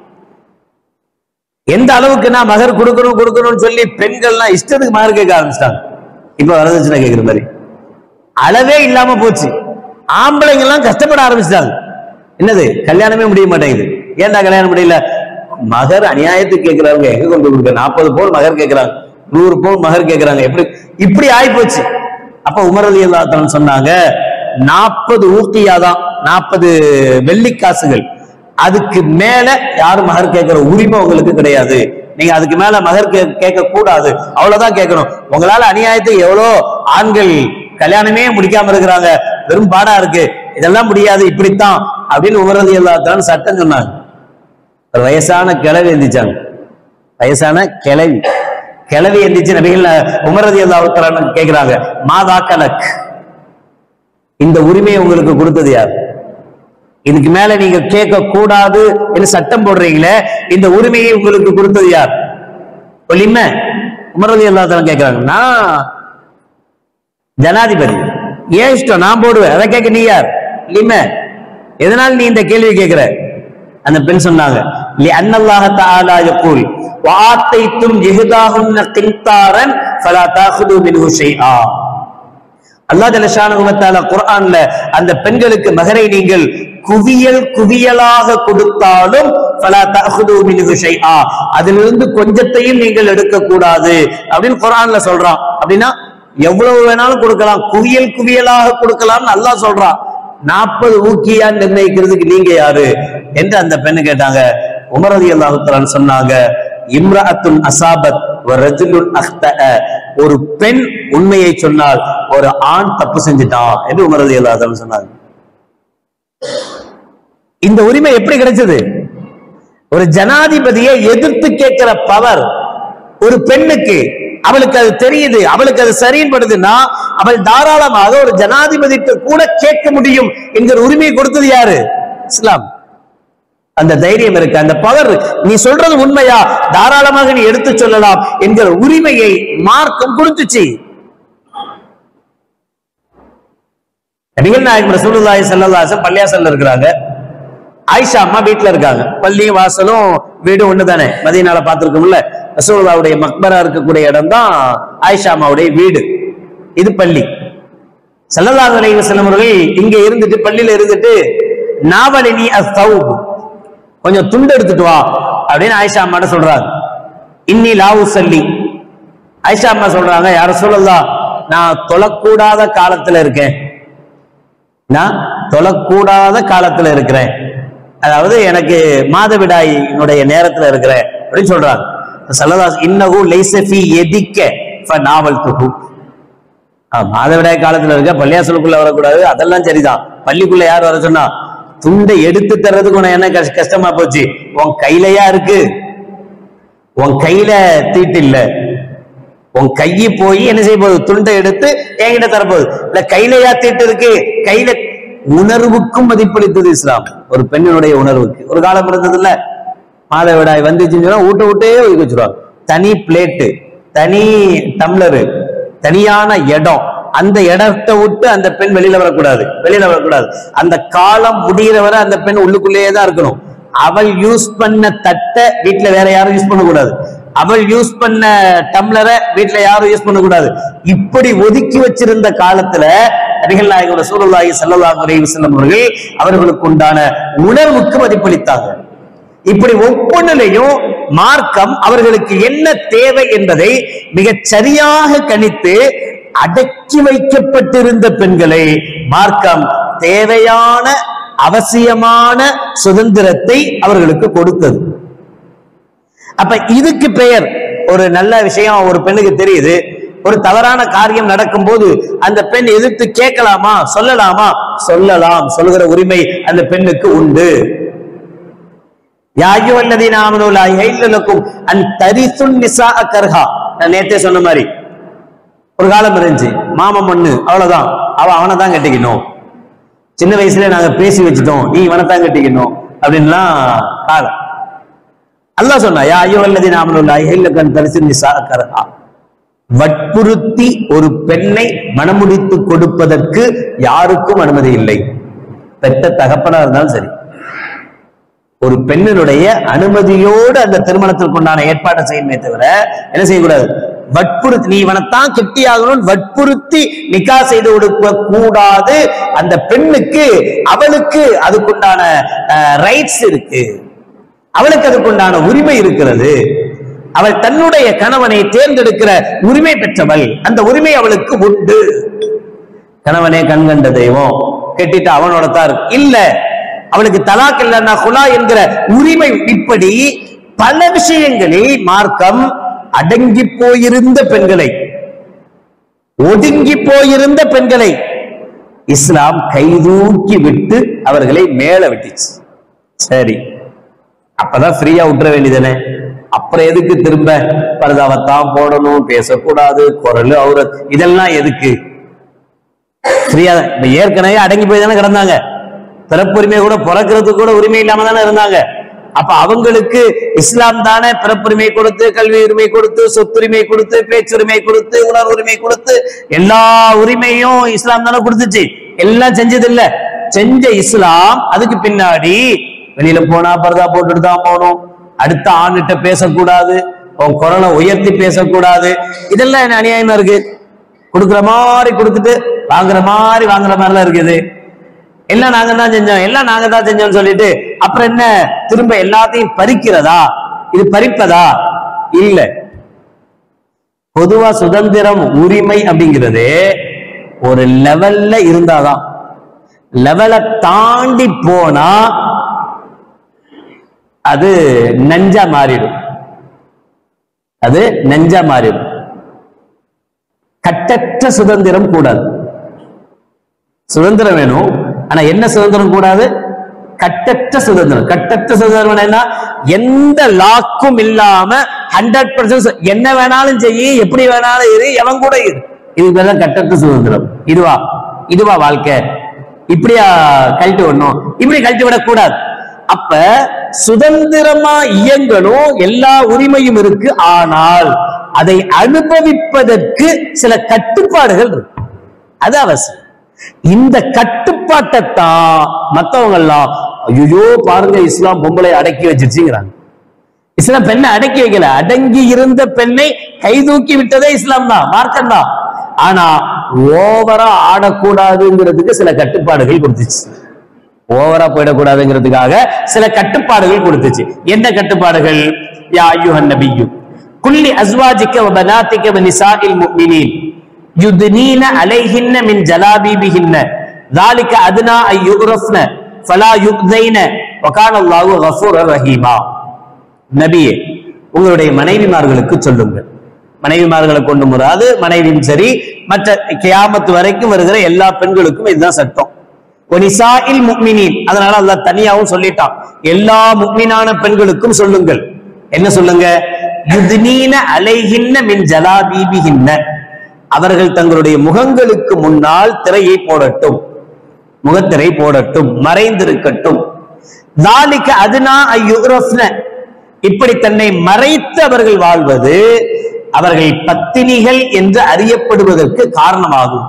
[SPEAKER 1] எந்த அளவுக்குன்னா மகர் கொடுக்கணும் கொடுக்கணும்னு சொல்லி பெண்கள்லாம் இஷ்டத்துக்கு மகர் கேட்க ஆரம்பிச்சிட்டாங்க இப்ப வரதட்சணை கேட்கிற மாதிரி அளவே இல்லாம போச்சு ஆம்பளைங்க எல்லாம் கஷ்டப்பட ஆரம்பிச்சிட்டாங்க என்னது கல்யாணமே முடிய மாட்டேங்குது ஏன்டா கல்யாணம் முடியல மகர் அநியாயத்துக்கு கேட்கிறவங்க எங்க கொண்டு கொடுக்க நாற்பது பவுன் மகர் கேட்கிறாங்க நூறு பவுன் மகர் கேட்கிறாங்க எப்படி இப்படி ஆயிப்போச்சு அப்ப உமர் அலி அல்லாஹ் சொன்னாங்க நாற்பது ஊக்கியா தான் நாற்பது வெள்ளிக்காசுகள் அதுக்கு மேல யாரும் மகர் கேட்கிற உரிமை உங்களுக்கு கிடையாது நீங்க அதுக்கு மேல மகர் கே- கேட்க கூடாது அவ்வளவுதான் கேட்கணும் உங்களால அநியாயத்துக்கு எவ்வளோ ஆண்கள் கல்யாணமே முடிக்காம இருக்கிறாங்க வெறும் பாடா இருக்கு இதெல்லாம் முடியாது இப்படித்தான் அப்படின்னு உமரது எல்லாத்தான் சட்டம் சொன்னாங்க ஒரு வயசான கிழவி எந்திரிச்சாங்க வயசான கிழவி கிழவி எந்திரிச்சு நபிகள் உமரது எல்லா கேட்கிறாங்க மாதா கலக் இந்த உரிமையை உங்களுக்கு கொடுத்தது யார் இதுக்கு மேல நீங்க கேட்க கூடாது என்று சட்டம் போடுறீங்களே இந்த உரிமையை உங்களுக்கு கொடுத்தது யார் ஒலிம உமரது எல்லாத்தாலும் கேட்கிறாங்க நான் ஜனாதிபதி ஏன் இஷ்டம் நான் போடுவேன் அதை கேட்க நீ யார் லிம எதனால் நீ இந்த கேள்வி கேட்கிற அந்த பெண் சொன்னாங்க லி அன்னல்லாஹ தஆலா யகூல் வஆத்தைத்தும் இஹ்தாஹுன்ன கின்தாரன் ஃபலா தாஹுது மின்ஹு ஷைஆ அல்லாஹ் ஜல்லஷானஹு வ தஆலா குர்ஆன்ல அந்த பெண்களுக்கு மகரை நீங்கள் குவியல் குவியலாக கொடுத்தாலும் ஃபலா தஅخذு மின்ஹு ஷைஆ அதிலிருந்து கொஞ்சத்தையும் நீங்கள் எடுக்க கூடாது அப்படின்னு குர்ஆன்ல சொல்றான் அப்படின்னா எவ்வளவு வேணாலும் கொடுக்கலாம் குவியல் குவியலாக கொடுக்கலாம்னு அல்லாஹ் சொல்றான் நாற்பது ஊக்கியா நிர்ணயிக்கிறதுக்கு நீங்க யாரு என்று அந்த பெண்ணு கேட்டாங்க உமரதி அல்லாஹுத்தலான் சொன்னாங்க இம்ராத்துன் அசாபத் வ ரஜுலுன் அஹ்தஅ. ஒரு பெண் உண்மையை சொன்னால் ஒரு ஆண் தப்பு செஞ்சுட்டான் என்று உமரதி அல்லாஹ் சொன்னாங்க இந்த உரிமை எப்படி கிடைச்சது ஒரு ஜனாதிபதியை எதிர்த்து கேட்கிற பவர் ஒரு பெண்ணுக்கு அவளுக்கு அது தெரியுது அவளுக்கு அது சரியின்படுதுன்னா அவள் தாராளமாக ஒரு ஜனாதிபதிக்கு கூட கேட்க முடியும் என்கிற உரிமையை கொடுத்தது யாரு இஸ்லாம் அந்த தைரியம் இருக்கு அந்த பவர் நீ சொல்றது உண்மையா தாராளமாக நீ எடுத்து சொல்லலாம் என்கிற உரிமையை மார்க்கம் கொடுத்துச்சு நபிகள் நாயகம் ரசூலுல்லாஹி ஸல்லல்லாஹு அலைஹி வஸல்லம் பள்ளியாசல்ல இருக்கிறாங்க ஆயிஷா அம்மா வீட்ல இருக்காங்க பள்ளியும் வாசலும் வீடும் ஒண்ணுதானே மதியனால பார்த்திருக்கோம்ல ரசூலுல்லாவுடைய மக்பரா இருக்கக்கூடிய இடம் தான் ஆயிஷா அம்மாவுடைய வீடு இது பள்ளி ஸல்லல்லாஹு அலைஹி வஸல்லம் அவர்கள் இங்க இருந்துட்டு பள்ளியில இருந்துட்டு நாவலினி அஸ்தௌப் கொஞ்சம் துண்டு எடுத்துட்டு வா அப்படின்னு ஆயிஷா அம்மாட்ட சொல்றாங்க இன்னி லாவு சல்லி ஆயிஷா அம்மா சொல்றாங்க யார சொல்லலாம் நான் தொழக்கூடாத காலத்துல இருக்கேன் நான் தொழக்கூடாத காலத்துல இருக்கிறேன் அதாவது எனக்கு மாதவிடாயினுடைய நேரத்துல இருக்கிறேன் அப்படின்னு சொல்றாங்க சல்லதாஸ் இன்னகு லைசஃபி எதிக்க நாவல் துகு மாதவிடாய் காலத்துல இருக்க பள்ளியாசலுக்குள்ள வரக்கூடாது அதெல்லாம் சரிதான் பள்ளிக்குள்ள யார் வர சொன்னா துண்டை எடுத்து தர்றதுக்கு உனக்கு என்ன கஷ்ட- கஷ்டமா போச்சு உன் கையிலயா இருக்கு உன் கையில தீட்டு இல்ல உன் கையை போய் என்ன செய்ய போகுது துண்டை எடுத்து என்கிட்ட தரப்போகுது இல்ல கையிலயா தீட்டு இருக்கு கையில உணர்வுக்கும் மதிப்பளித்தது இஸ்லாம் ஒரு பெண்ணினுடைய உணர்வுக்கு ஒரு காலம் இருந்தது இல்ல மாதவிடாய் வந்துச்சுன்னு சொன்னா ஊட்ட விட்டே ஒதுக்கி வச்சிருவாங்க தனி பிளேட்டு தனி டம்ளரு தனியான இடம் அந்த இடத்தை விட்டு அந்த பெண் வெளியில வரக்கூடாது வெளியில வரக்கூடாது அந்த காலம் முடிகிற வரை அந்த பெண் உள்ளுக்குள்ளேயே தான் இருக்கணும் அவள் யூஸ் பண்ண தட்டை வீட்டுல வேற யாரும் யூஸ் பண்ணக்கூடாது அவள் யூஸ் பண்ண டம்ளரை வீட்டுல யாரும் யூஸ் பண்ணக்கூடாது இப்படி ஒதுக்கி வச்சிருந்த காலத்துல நபிகள் நாயகம் ரசூலுல்லாஹி ஸல்லல்லாஹு அலைஹி வஸல்லம் அவர்கள் அவர்களுக்கு உண்டான உணர்வுக்கு மதிப்பளித்தாங்க இப்படி ஒவ்வொன்றிலையும் மார்க்கம் அவர்களுக்கு என்ன தேவை என்பதை மிகச் சரியாக கணித்து அடக்கி வைக்கப்பட்டிருந்த பெண்களை மார்க்கம் தேவையான அவசியமான சுதந்திரத்தை அவர்களுக்கு கொடுத்தது அப்ப இதுக்கு பெயர் ஒரு நல்ல விஷயம் ஒரு பெண்ணுக்கு தெரியுது ஒரு தவறான காரியம் நடக்கும்போது அந்த பெண் எதிர்த்து கேட்கலாமா சொல்லலாமா சொல்லலாம் சொல்லுகிற உரிமை அந்த பெண்ணுக்கு உண்டு யாயுவல்லதி நாமனுலா ஹைலலுக்கும் அன் தரிசுன் நிசா கர்ஹா நான் நேத்தே சொன்ன மாதிரி ஒரு காலம் இருந்துச்சு மாமன் மண்ணு அவ்வளவுதான் அவ அவனை தான் கட்டிக்கணும் சின்ன வயசுல நாங்க பேசி வச்சுட்டோம் நீ இவனை தான் கட்டிக்கணும் அப்படின்லாம் காலம் அல்லாஹ் சொன்னா யா ஐயோ அல்லது நாமலுல்லா இல்லக்கன் தரிசி நிசா கரஹா வற்புறுத்தி ஒரு பெண்ணை மணமுடித்து கொடுப்பதற்கு யாருக்கும் அனுமதி இல்லை பெத்த தகப்பனா இருந்தாலும் சரி ஒரு பெண்ணினுடைய அனுமதியோடு அந்த திருமணத்திற்கு உண்டான ஏற்பாட்டை செய்யணுமே தவிர என்ன செய்யக்கூடாது வற்புறுத்தி நீ இவனைத்தான் கெட்டியாகணும் வற்புறுத்தி நிக்கா செய்து கொடுக்க கூடாது அந்த பெண்ணுக்கு அவளுக்கு அதுக்குண்டான ரைட்ஸ் இருக்கு அவளுக்கு அதுக்குண்டான உரிமை இருக்கிறது அவள் தன்னுடைய கணவனை தேர்ந்தெடுக்கிற உரிமை பெற்றவள் அந்த உரிமை அவளுக்கு உண்டு கணவனே கண் கண்ட தெய்வம் கெட்டிட்டு அவனோட தான் இருக்கு இல்ல அவளுக்கு தலாக் இல்லைன்னா குலா என்கிற உரிமை இப்படி பல விஷயங்களில் மார்க்கம் அடங்கி போயிருந்த பெண்களை ஒடுங்கி போயிருந்த பெண்களை இஸ்லாம் கைதூக்கி விட்டு அவர்களை மேல விட்டுச்சு சரி அப்பதான் ஃப்ரீயா விட்டுற வேண்டியதானே அப்புறம் எதுக்கு திரும்ப பரதாவத்தான் போடணும் பேசக்கூடாது குரல் அவரு இதெல்லாம் எதுக்கு ஃப்ரீயா இப்ப ஏற்கனவே அடங்கி போய் தானே கிடந்தாங்க பிறப்புரிமை கூட பிறக்கிறதுக்கு கூட உரிமை இல்லாம தானே இருந்தாங்க அப்ப அவங்களுக்கு இஸ்லாம் தானே பிறப்புரிமை கொடுத்து கல்வி உரிமை கொடுத்து சொத்துரிமை கொடுத்து பேச்சுரிமை கொடுத்து உணர்வு உரிமை கொடுத்து எல்லா உரிமையும் இஸ்லாம் தானே கொடுத்துச்சு எல்லாம் செஞ்சது இல்ல செஞ்ச இஸ்லாம் அதுக்கு பின்னாடி வெளியில போனா பரதா போட்டுட்டு தான் போகணும் அடுத்த ஆண்கிட்ட பேசக்கூடாது உன் குரலை உயர்த்தி பேசக்கூடாது இதெல்லாம் என்ன அநியாயமா இருக்கு கொடுக்குற மாதிரி கொடுத்துட்டு வாங்குற மாதிரி வாங்குற மாதிரிலாம் இருக்குது எல்லாம் நாங்க தான் செஞ்சோம் எல்லாம் நாங்க தான் செஞ்சோம்னு சொல்லிட்டு அப்புறம் என்ன திரும்ப எல்லாத்தையும் பறிக்கிறதா இது பறிப்பதா இல்ல பொதுவா சுதந்திரம் உரிமை அப்படிங்கிறது ஒரு லெவல்ல இருந்தாதான் லெவலை தாண்டி போனா அது நஞ்சா மாறிடும் அது நஞ்சா மாறிடும் கட்டற்ற சுதந்திரம் கூடாது சுதந்திரம் வேணும் ஆனா என்ன சுதந்திரம் கூடாது கட்டற்ற சுதந்திரம் கட்டற்ற சுதந்திரம் என்ன எந்த லாக்கும் இல்லாம ஹண்ட்ரட் பர்சன்ட் என்ன வேணாலும் செய்யி எப்படி வேணாலும் இரு எவன் கூட இரு இது பேர் தான் கட்டற்ற சுதந்திரம் இதுவா இதுவா வாழ்க்கை இப்படியா கழட்டி விடணும் இப்படி கழட்டி விடக்கூடாது அப்ப சுதந்திரமா இயங்கணும் எல்லா உரிமையும் இருக்கு ஆனால் அதை அனுபவிப்பதற்கு சில கட்டுப்பாடுகள் இருக்கு அது அவசியம் இந்த கட்டுப்பாட்டை தான் மத்தவங்க எல்லாம் ஐயோ பாருங்க இஸ்லாம் பொம்பளை அடக்கி வச்சிருச்சுங்கிறாங்க இஸ்லாம் பெண்ணை அடக்கி வைக்கல அடங்கி இருந்த பெண்ணை கைதூக்கி விட்டதே இஸ்லாம் தான் மார்க்கம் தான் ஆனா ஓவரா ஆடக்கூடாதுங்கிறதுக்கு சில கட்டுப்பாடுகள் கொடுத்துச்சு ஓவரா போயிடக்கூடாதுங்கிறதுக்காக சில கட்டுப்பாடுகள் கொடுத்துச்சு என்ன கட்டுப்பாடுகள் யா ஐயுஹன் நபியு குல்லி அஸ்வாஜிக்க வ பனாத்திக்க வ நிசாஇல் முஃமினீன் யுத்னீன அலைஹின்ன மின் ஜலாபீபிஹின்ன ذلك ادنى ان يعرفن فلا يؤذين وكان الله غفورا رحيما நபியே உங்களுடைய மனைவிமார்களுக்கு சொல்லுங்கள் மனைவிமார்களை கொண்டு முறாது மனைவியும் சரி மற்ற கியாமத்து வரைக்கும் வருகிற எல்லா பெண்களுக்கும் இதுதான் சட்டம் ஒனிசாயில் முக்மினின் அதனால அல்லாஹ் தனியாவும் சொல்லிட்டான் எல்லா முக்மினான பெண்களுக்கும் சொல்லுங்கள் என்ன சொல்லுங்க யுத்னீன அலைகின்ன மின் ஜலாபீபிகின்ன அவர்கள் தங்களுடைய முகங்களுக்கு முன்னால் திரையை போடட்டும் முகத்திரை போடட்டும் மறைந்திருக்கட்டும் நாளிக்கு அதுனா ஐயுரஃப்ன இப்படி தன்னை மறைத்து அவர்கள் வாழ்வது அவர்கள் பத்தினிகள் என்று அறியப்படுவதற்கு காரணமாகும்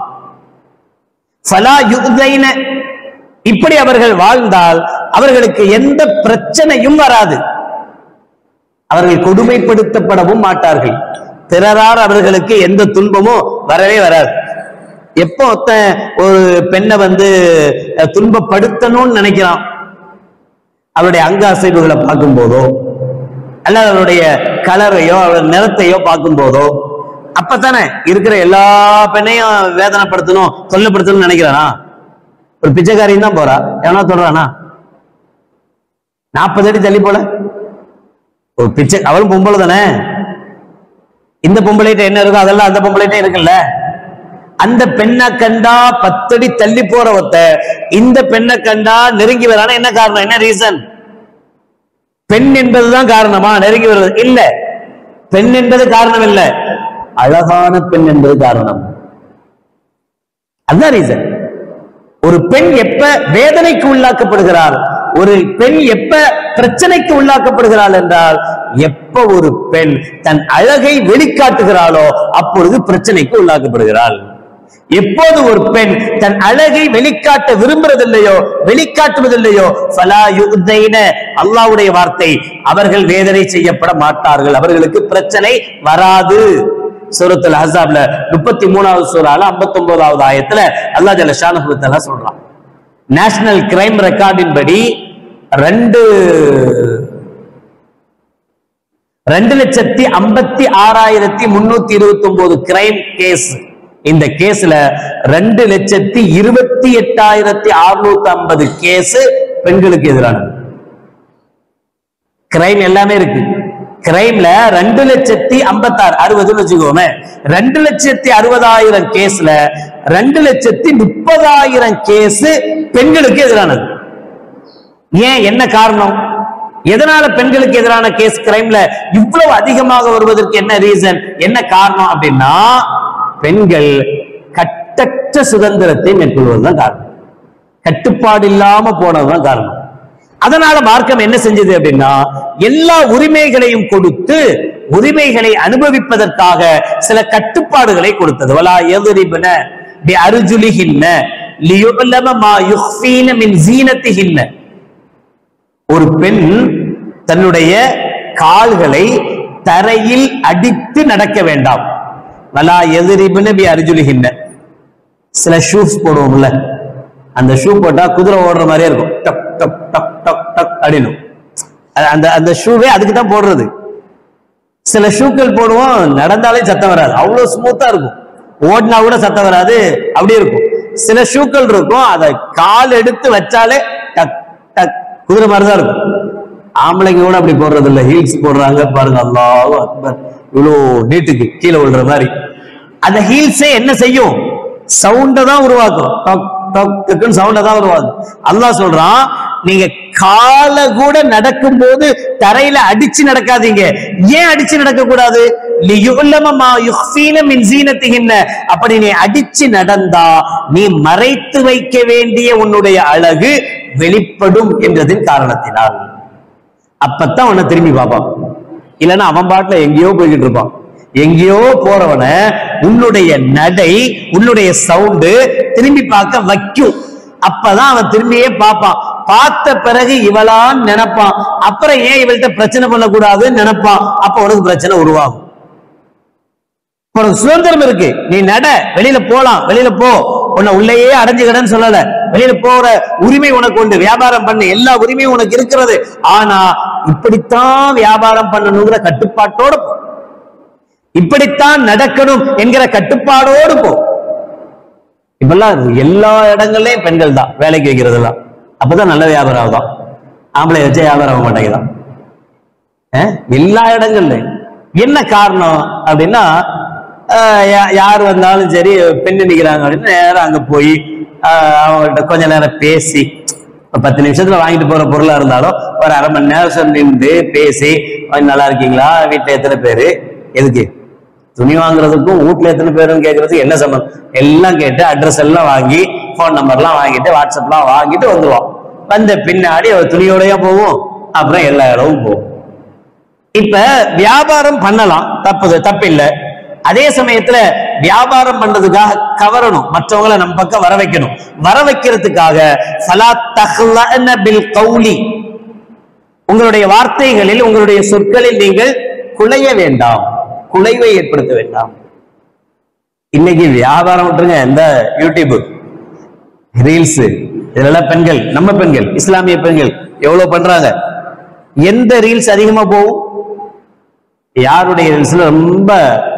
[SPEAKER 1] ஃபலா யுக்தைன இப்படி அவர்கள் வாழ்ந்தால் அவர்களுக்கு எந்த பிரச்சனையும் வராது அவர்கள் கொடுமைப்படுத்தப்படவும் மாட்டார்கள் பிறரால் அவர்களுக்கு எந்த துன்பமும் வரவே வராது எப்போ ஒருத்தன் ஒரு பெண்ணை வந்து அஹ், துன்பப்படுத்தணும்னு நினைக்கிறான் அவருடைய அங்க அசைவுகளை பார்க்கும் போதோ அல்லது அவருடைய கலரையோ அவருடைய நிறத்தையோ பார்க்கும் போதோ அப்பதானே இருக்கிற எல்லா பெண்ணையும் வேதனைப்படுத்தணும் தொல்லைப்படுத்தணும்னு நினைக்கிறானா ஒரு பிச்சைக்காரியும் தான் போறா எவனா சொல்றானா நாற்பது அடி தள்ளி போல ஒரு பிச்சை அவளும் பொம்பளை தானே இந்த பொம்பளைகிட்ட என்ன இருக்கோ அதெல்லாம் அந்த பொம்பளைகிட்ட இருக்குல்ல அந்த பெண்ணை கண்டா பத்தடி தள்ளி போற ஒருத்த இந்த பெண்ணை கண்டா நெருங்கி வரானா என்ன காரணம் என்ன ரீசன் பெண் என்பதுதான் காரணமா நெருங்கி வருவது இல்ல பெண் என்பது காரணம் இல்ல அழகான பெண் என்பது காரணம் அதுதான் ரீசன் ஒரு பெண் எப்ப வேதனைக்கு உள்ளாக்கப்படுகிறார் ஒரு பெண் எப்ப பிரச்சனைக்கு உள்ளாக்கப்படுகிறாள் என்றால் எப்ப ஒரு பெண் தன் அழகை வெளிக்காட்டுகிறாளோ அப்பொழுது பிரச்சனைக்கு உள்ளாக்கப்படுகிறாள் எப்போது ஒரு பெண் தன் அழகை வெளிக்காட்ட விரும்புறதில்லையோ வெளிக்காட்டுவதில்லையோ ஃபலா யுதைன அல்லாஹ்வுடைய வார்த்தை அவர்கள் வேதனை செய்யப்பட மாட்டார்கள் அவர்களுக்கு பிரச்சனை வராது சூரத்துல் அஹ்ஸாப்ல முப்பத்தி மூணாவது சூறால 59 ஒன்பதாவது ஆயத்துல அல்லாஹ் ஜல்ல ஷானஹு தஆலா சொல்றான் நேஷனல் கிரைம் ரெக்கார்டின் படி ரெண்டு ரெண்டு லட்சத்தி ஐம்பத்தி ஆறாயிரத்தி முன்னூத்தி இருபத்தி ஒன்பது கிரைம் கேஸ் இந்த கேஸ்ல ரெண்டு லட்சத்தி இருபத்தி எட்டாயிரத்தி அறுநூத்தி ஐம்பது கேஸ் பெண்களுக்கு எதிரானது கிரைம் எல்லாமே இருக்கு கிரைம்ல ரெண்டு லட்சத்தி ஐம்பத்தாறு அறுபதுன்னு வச்சுக்கோமே ரெண்டு லட்சத்தி அறுபதாயிரம் கேஸ்ல ரெண்டு லட்சத்தி முப்பதாயிரம் கேஸ் பெண்களுக்கு எதிரானது ஏன் என்ன காரணம் எதனால பெண்களுக்கு எதிரான கேஸ் கிரைம்ல இவ்வளவு அதிகமாக வருவதற்கு என்ன ரீசன் என்ன காரணம் அப்படின்னா பெண்கள் கட்டற்ற சுதந்திரத்தை மேற்கொள்வதுதான் காரணம் கட்டுப்பாடு இல்லாம போனதுதான் காரணம் அதனால மார்க்கம் என்ன செஞ்சது அப்படின்னா எல்லா உரிமைகளையும் கொடுத்து உரிமைகளை அனுபவிப்பதற்காக சில கட்டுப்பாடுகளை கொடுத்தது வலா எதிரிபன பி அருஜுலிஹின்ன லியுலம மா யுஃபீன மின் ஜீனத்திஹின்ன ஒரு பெண் தன்னுடைய கால்களை தரையில் அடித்து நடக்க வேண்டாம் வலா எதிரிபுன பி அருஜுலிஹின்ன சில ஷூஸ் போடுவோம்ல அந்த ஷூ போட்டா குதிரை ஓடுற மாதிரியே இருக்கும் டக் டக் டக் டக் டக் அப்படின்னு அது- அந்த அந்த ஷூவே அதுக்கு தான் போடுறது சில ஷூக்கள் போடுவோம் நடந்தாலே சத்தம் வராது அவ்வளவு ஸ்மூத்தா இருக்கும் ஓடினா கூட சத்தம் வராது அப்படியே இருக்கும் சில ஷூக்கள் இருக்கும் அதை கால் எடுத்து வச்சாலே டக் டக் குதிரை மாதிரி தான் இருக்கும் ஆம்பளைங்க கூட அப்படி போடுறது இல்ல ஹீல்ஸ் போடுறாங்க பாருங்க அல்லாஹ் அக்பர் இவ்வளோ நீட்டுக்கு கீழே விழுற மாதிரி அந்த ஹீல்ஸே என்ன செய்யும் சவுண்ட தான் உருவாக்கும் டக் டக் டக்குன்னு சவுண்ட தான் உருவாக்கும் அல்லாஹ் சொல்றான் நீங்க காலை கூட நடக்கும்போது தரையில அடிச்சு நடக்காதீங்க ஏன் அடிச்சு நடக்க கூடாது லியுல்லம மா யுஃபீன மின் ஜீனத்திஹின்ன. அப்படி நீ அடிச்சு நடந்தா நீ மறைத்து வைக்க வேண்டிய உன்னுடைய அழகு வெளிப்படும் என்றதின் காரணத்தினால் அப்பத்தான் உன்னை திரும்பி பார்ப்பான் இல்லைன்னா அவன் பாட்டுல எங்கேயோ போய்கிட்டு இருப்பான் எங்கேயோ போறவன உன்னுடைய நடை உன்னுடைய சவுண்டு திரும்பி பார்க்க வைக்கும் அப்பதான் அவன் திரும்பியே பார்ப்பான் பார்த்த பிறகு இவளான்னு நினைப்பான் அப்புறம் ஏன் இவள்கிட்ட பிரச்சனை பண்ணக்கூடாதுன்னு நினைப்பான் அப்ப உனக்கு பிரச்சனை உருவாகும் இப்ப உனக்கு சுதந்திரம் இருக்கு நீ நட வெளியில போலாம் வெளியில போ உன்னை உள்ளேயே அடைஞ்சுக்கடன்னு சொல்லல வெளியில போற உரிமை உனக்கு உண்டு வியாபாரம் பண்ணு எல்லா உரிமையும் உனக்கு இருக்கிறது ஆனா இப்படித்தான் வியாபாரம் பண்ணணுங்கிற கட்டுப்பாட்டோட போ இப்படித்தான் நடக்கணும் என்கிற கட்டுப்பாடோடு போ இப்பெல்லாம் எல்லா இடங்கள்லயும் பெண்கள் தான் வேலைக்கு வைக்கிறதெல்லாம் அப்பதான் நல்ல வியாபாரம் ஆகுதான் ஆம்பளை வச்சே வியாபாரம் ஆக மாட்டேங்குதான் அஹ் எல்லா இடங்கள்லயும் என்ன காரணம் அப்படின்னா அஹ் யா- யார் வந்தாலும் சரி பெண் நிக்கிறாங்க அப்படின்னு நேரம் அங்க போய் அஹ் அவங்கள்ட்ட கொஞ்ச நேரம் பேசி ஒரு பத்து நிமிஷத்துல வாங்கிட்டு போற பொருளா இருந்தாலும் ஒரு அரை மணி நேரம் நின்று பேசி "கொஞ்சம் நல்லா இருக்கீங்களா வீட்டுல எத்தனை பேரு எதுக்கு துணி வாங்குறதுக்கும் வீட்டுல எத்தனை பேருன்னு கேட்கறதுக்கு என்ன சம்பந்தம் எல்லாம் கேட்டு அட்ரஸ் எல்லாம் வாங்கி ஃபோன் நம்பர்லாம் வாங்கிட்டு வாட்ஸ்அப்லாம் வாங்கிட்டு வந்துருவான் வந்த பின்னாடி அவர் துணியோடய போவோம் அப்புறம் எல்லா இடமும் போவோம் இப்ப வியாபாரம் பண்ணலாம் தப்பு தப்பில்ல அதே சமயத்துல வியாபாரம் பண்றதுக்காக கவரணும் மற்றவங்களை நம்ம பக்கம் வர வைக்கணும் வர வைக்கிறதுக்காக ஃபலா தஹ்லஅன பில் கௌலி உங்களுடைய வார்த்தைகளில் உங்களுடைய சொற்களில் நீங்கள் குலைய வேண்டாம் குலைவை ஏற்படுத்த வேண்டாம் இன்னைக்கு வியாபாரம் விட்டுருங்க இந்த யூடியூப் ரீல்ஸ் இதெல்லாம் பெண்கள் நம்ம பெண்கள் இஸ்லாமிய பெண்கள் எவ்வளவு பண்றாங்க எந்த ரீல்ஸ் அதிகமா போகும் யாருடைய ரீல்ஸ்ல ரொம்ப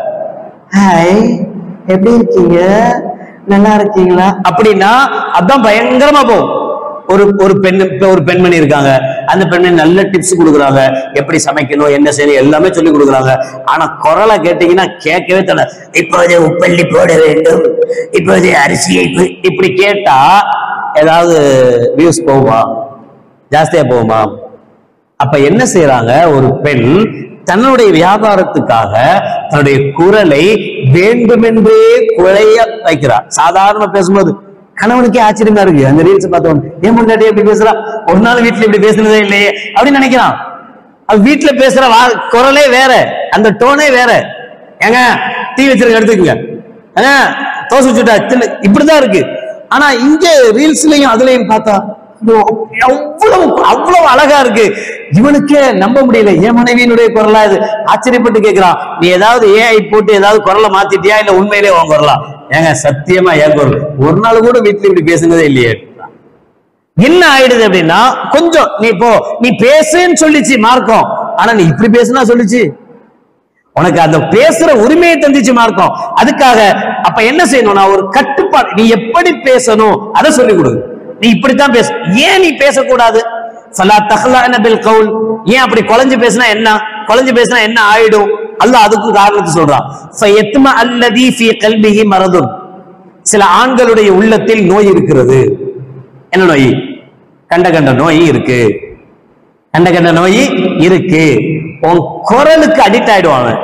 [SPEAKER 1] ஹாய் எப்படி இருக்கீங்க நல்லா இருக்கீங்களா அப்படின்னா அதான் பயங்கரமா போகும் ஒரு ஒரு பெண் ஒரு பெண்மணி இருக்காங்க அந்த பெண்மணி நல்ல டிப்ஸ் கொடுக்குறாங்க எப்படி சமைக்கணும் என்ன செய்யணும் எல்லாமே சொல்லி கொடுக்குறாங்க ஆனா குரலை கேட்டீங்கன்னா கேட்கவே தட இப்போது உப்பள்ளி போட வேண்டும் இப்போது அரிசியை இப்ப- இப்படி கேட்டா ஏதாவது வியூஸ் போகுமா ஜாஸ்தியா போகுமா அப்ப என்ன செய்யறாங்க ஒரு பெண் தன்னுடைய வியாபாரத்துக்காக தன்னுடைய குரலை வேண்டுமென்றே குழைய வைக்கிறார் சாதாரண பேசும்போது கணவனுக்கே ஆச்சரியமா இருக்கு அந்த ரீல்ஸ் பார்த்தவன் ஏன் முன்னாடி எப்படி பேசுறா ஒரு நாள் வீட்டுல இப்படி பேசுனதே இல்லையே அப்படின்னு நினைக்கிறான் அது வீட்டுல பேசுற வா குரலே வேற அந்த டோனே வேற ஏங்க டீ வச்சிருக்க எடுத்துக்கங்க ஏங்க தோசை சுட்டா தின்னு இப்படிதான் இருக்கு ஆனா இங்க ரீல்ஸ்லயும் அதுலயும் பார்த்தா ஐயோ, அவ்வளவு அவ்வளவு அழகா இருக்கு இவனுக்கே நம்ப முடியல என் மனைவியினுடைய குரலா இது ஆச்சரியப்பட்டு கேக்குறான் நீ ஏதாவது ஏஐ போட்டு ஏதாவது குரலை மாத்திட்டியா இல்ல உண்மையிலே உன் குரலா ஏங்க சத்தியமா என் குரல் ஒரு நாள் கூட வீட்டுல இப்படி பேசுனதே இல்லையே என்ன ஆயிடுது அப்படின்னா கொஞ்சம் நீ இப்போ நீ பேசுன்னு சொல்லிச்சு மார்க்கம் ஆனா நீ இப்படி பேசுனா சொல்லிச்சு உனக்கு அந்த பேசுற உரிமையை தந்துச்சு மார்க்கம் அதுக்காக அப்ப என்ன செய்யணும்னா ஒரு கட்டுப்பாடு நீ எப்படி பேசணும் அதை சொல்லி கொடு நீ இப்படித்தான் பேச ஏன் நீ பேசக்கூடாது ஃபலா தஹ்லான பில் கவுல் ஏன் அப்படி குழஞ்சு பேசினா என்ன குழஞ்சு பேசினா என்ன ஆயிடும் அல்லாஹ் அதுக்கு காரணத்தை சொல்றான் ஃபயத்ம அல்லதி ஃபீ கல்பிஹி மரதுன் சில ஆண்களுடைய உள்ளத்தில் நோய் இருக்கிறது என்ன நோய் கண்ட கண்ட நோய் இருக்கு கண்ட கண்ட நோய் இருக்கு உன் குரலுக்கு அடிக்ட் ஆயிடுவான் அவன்.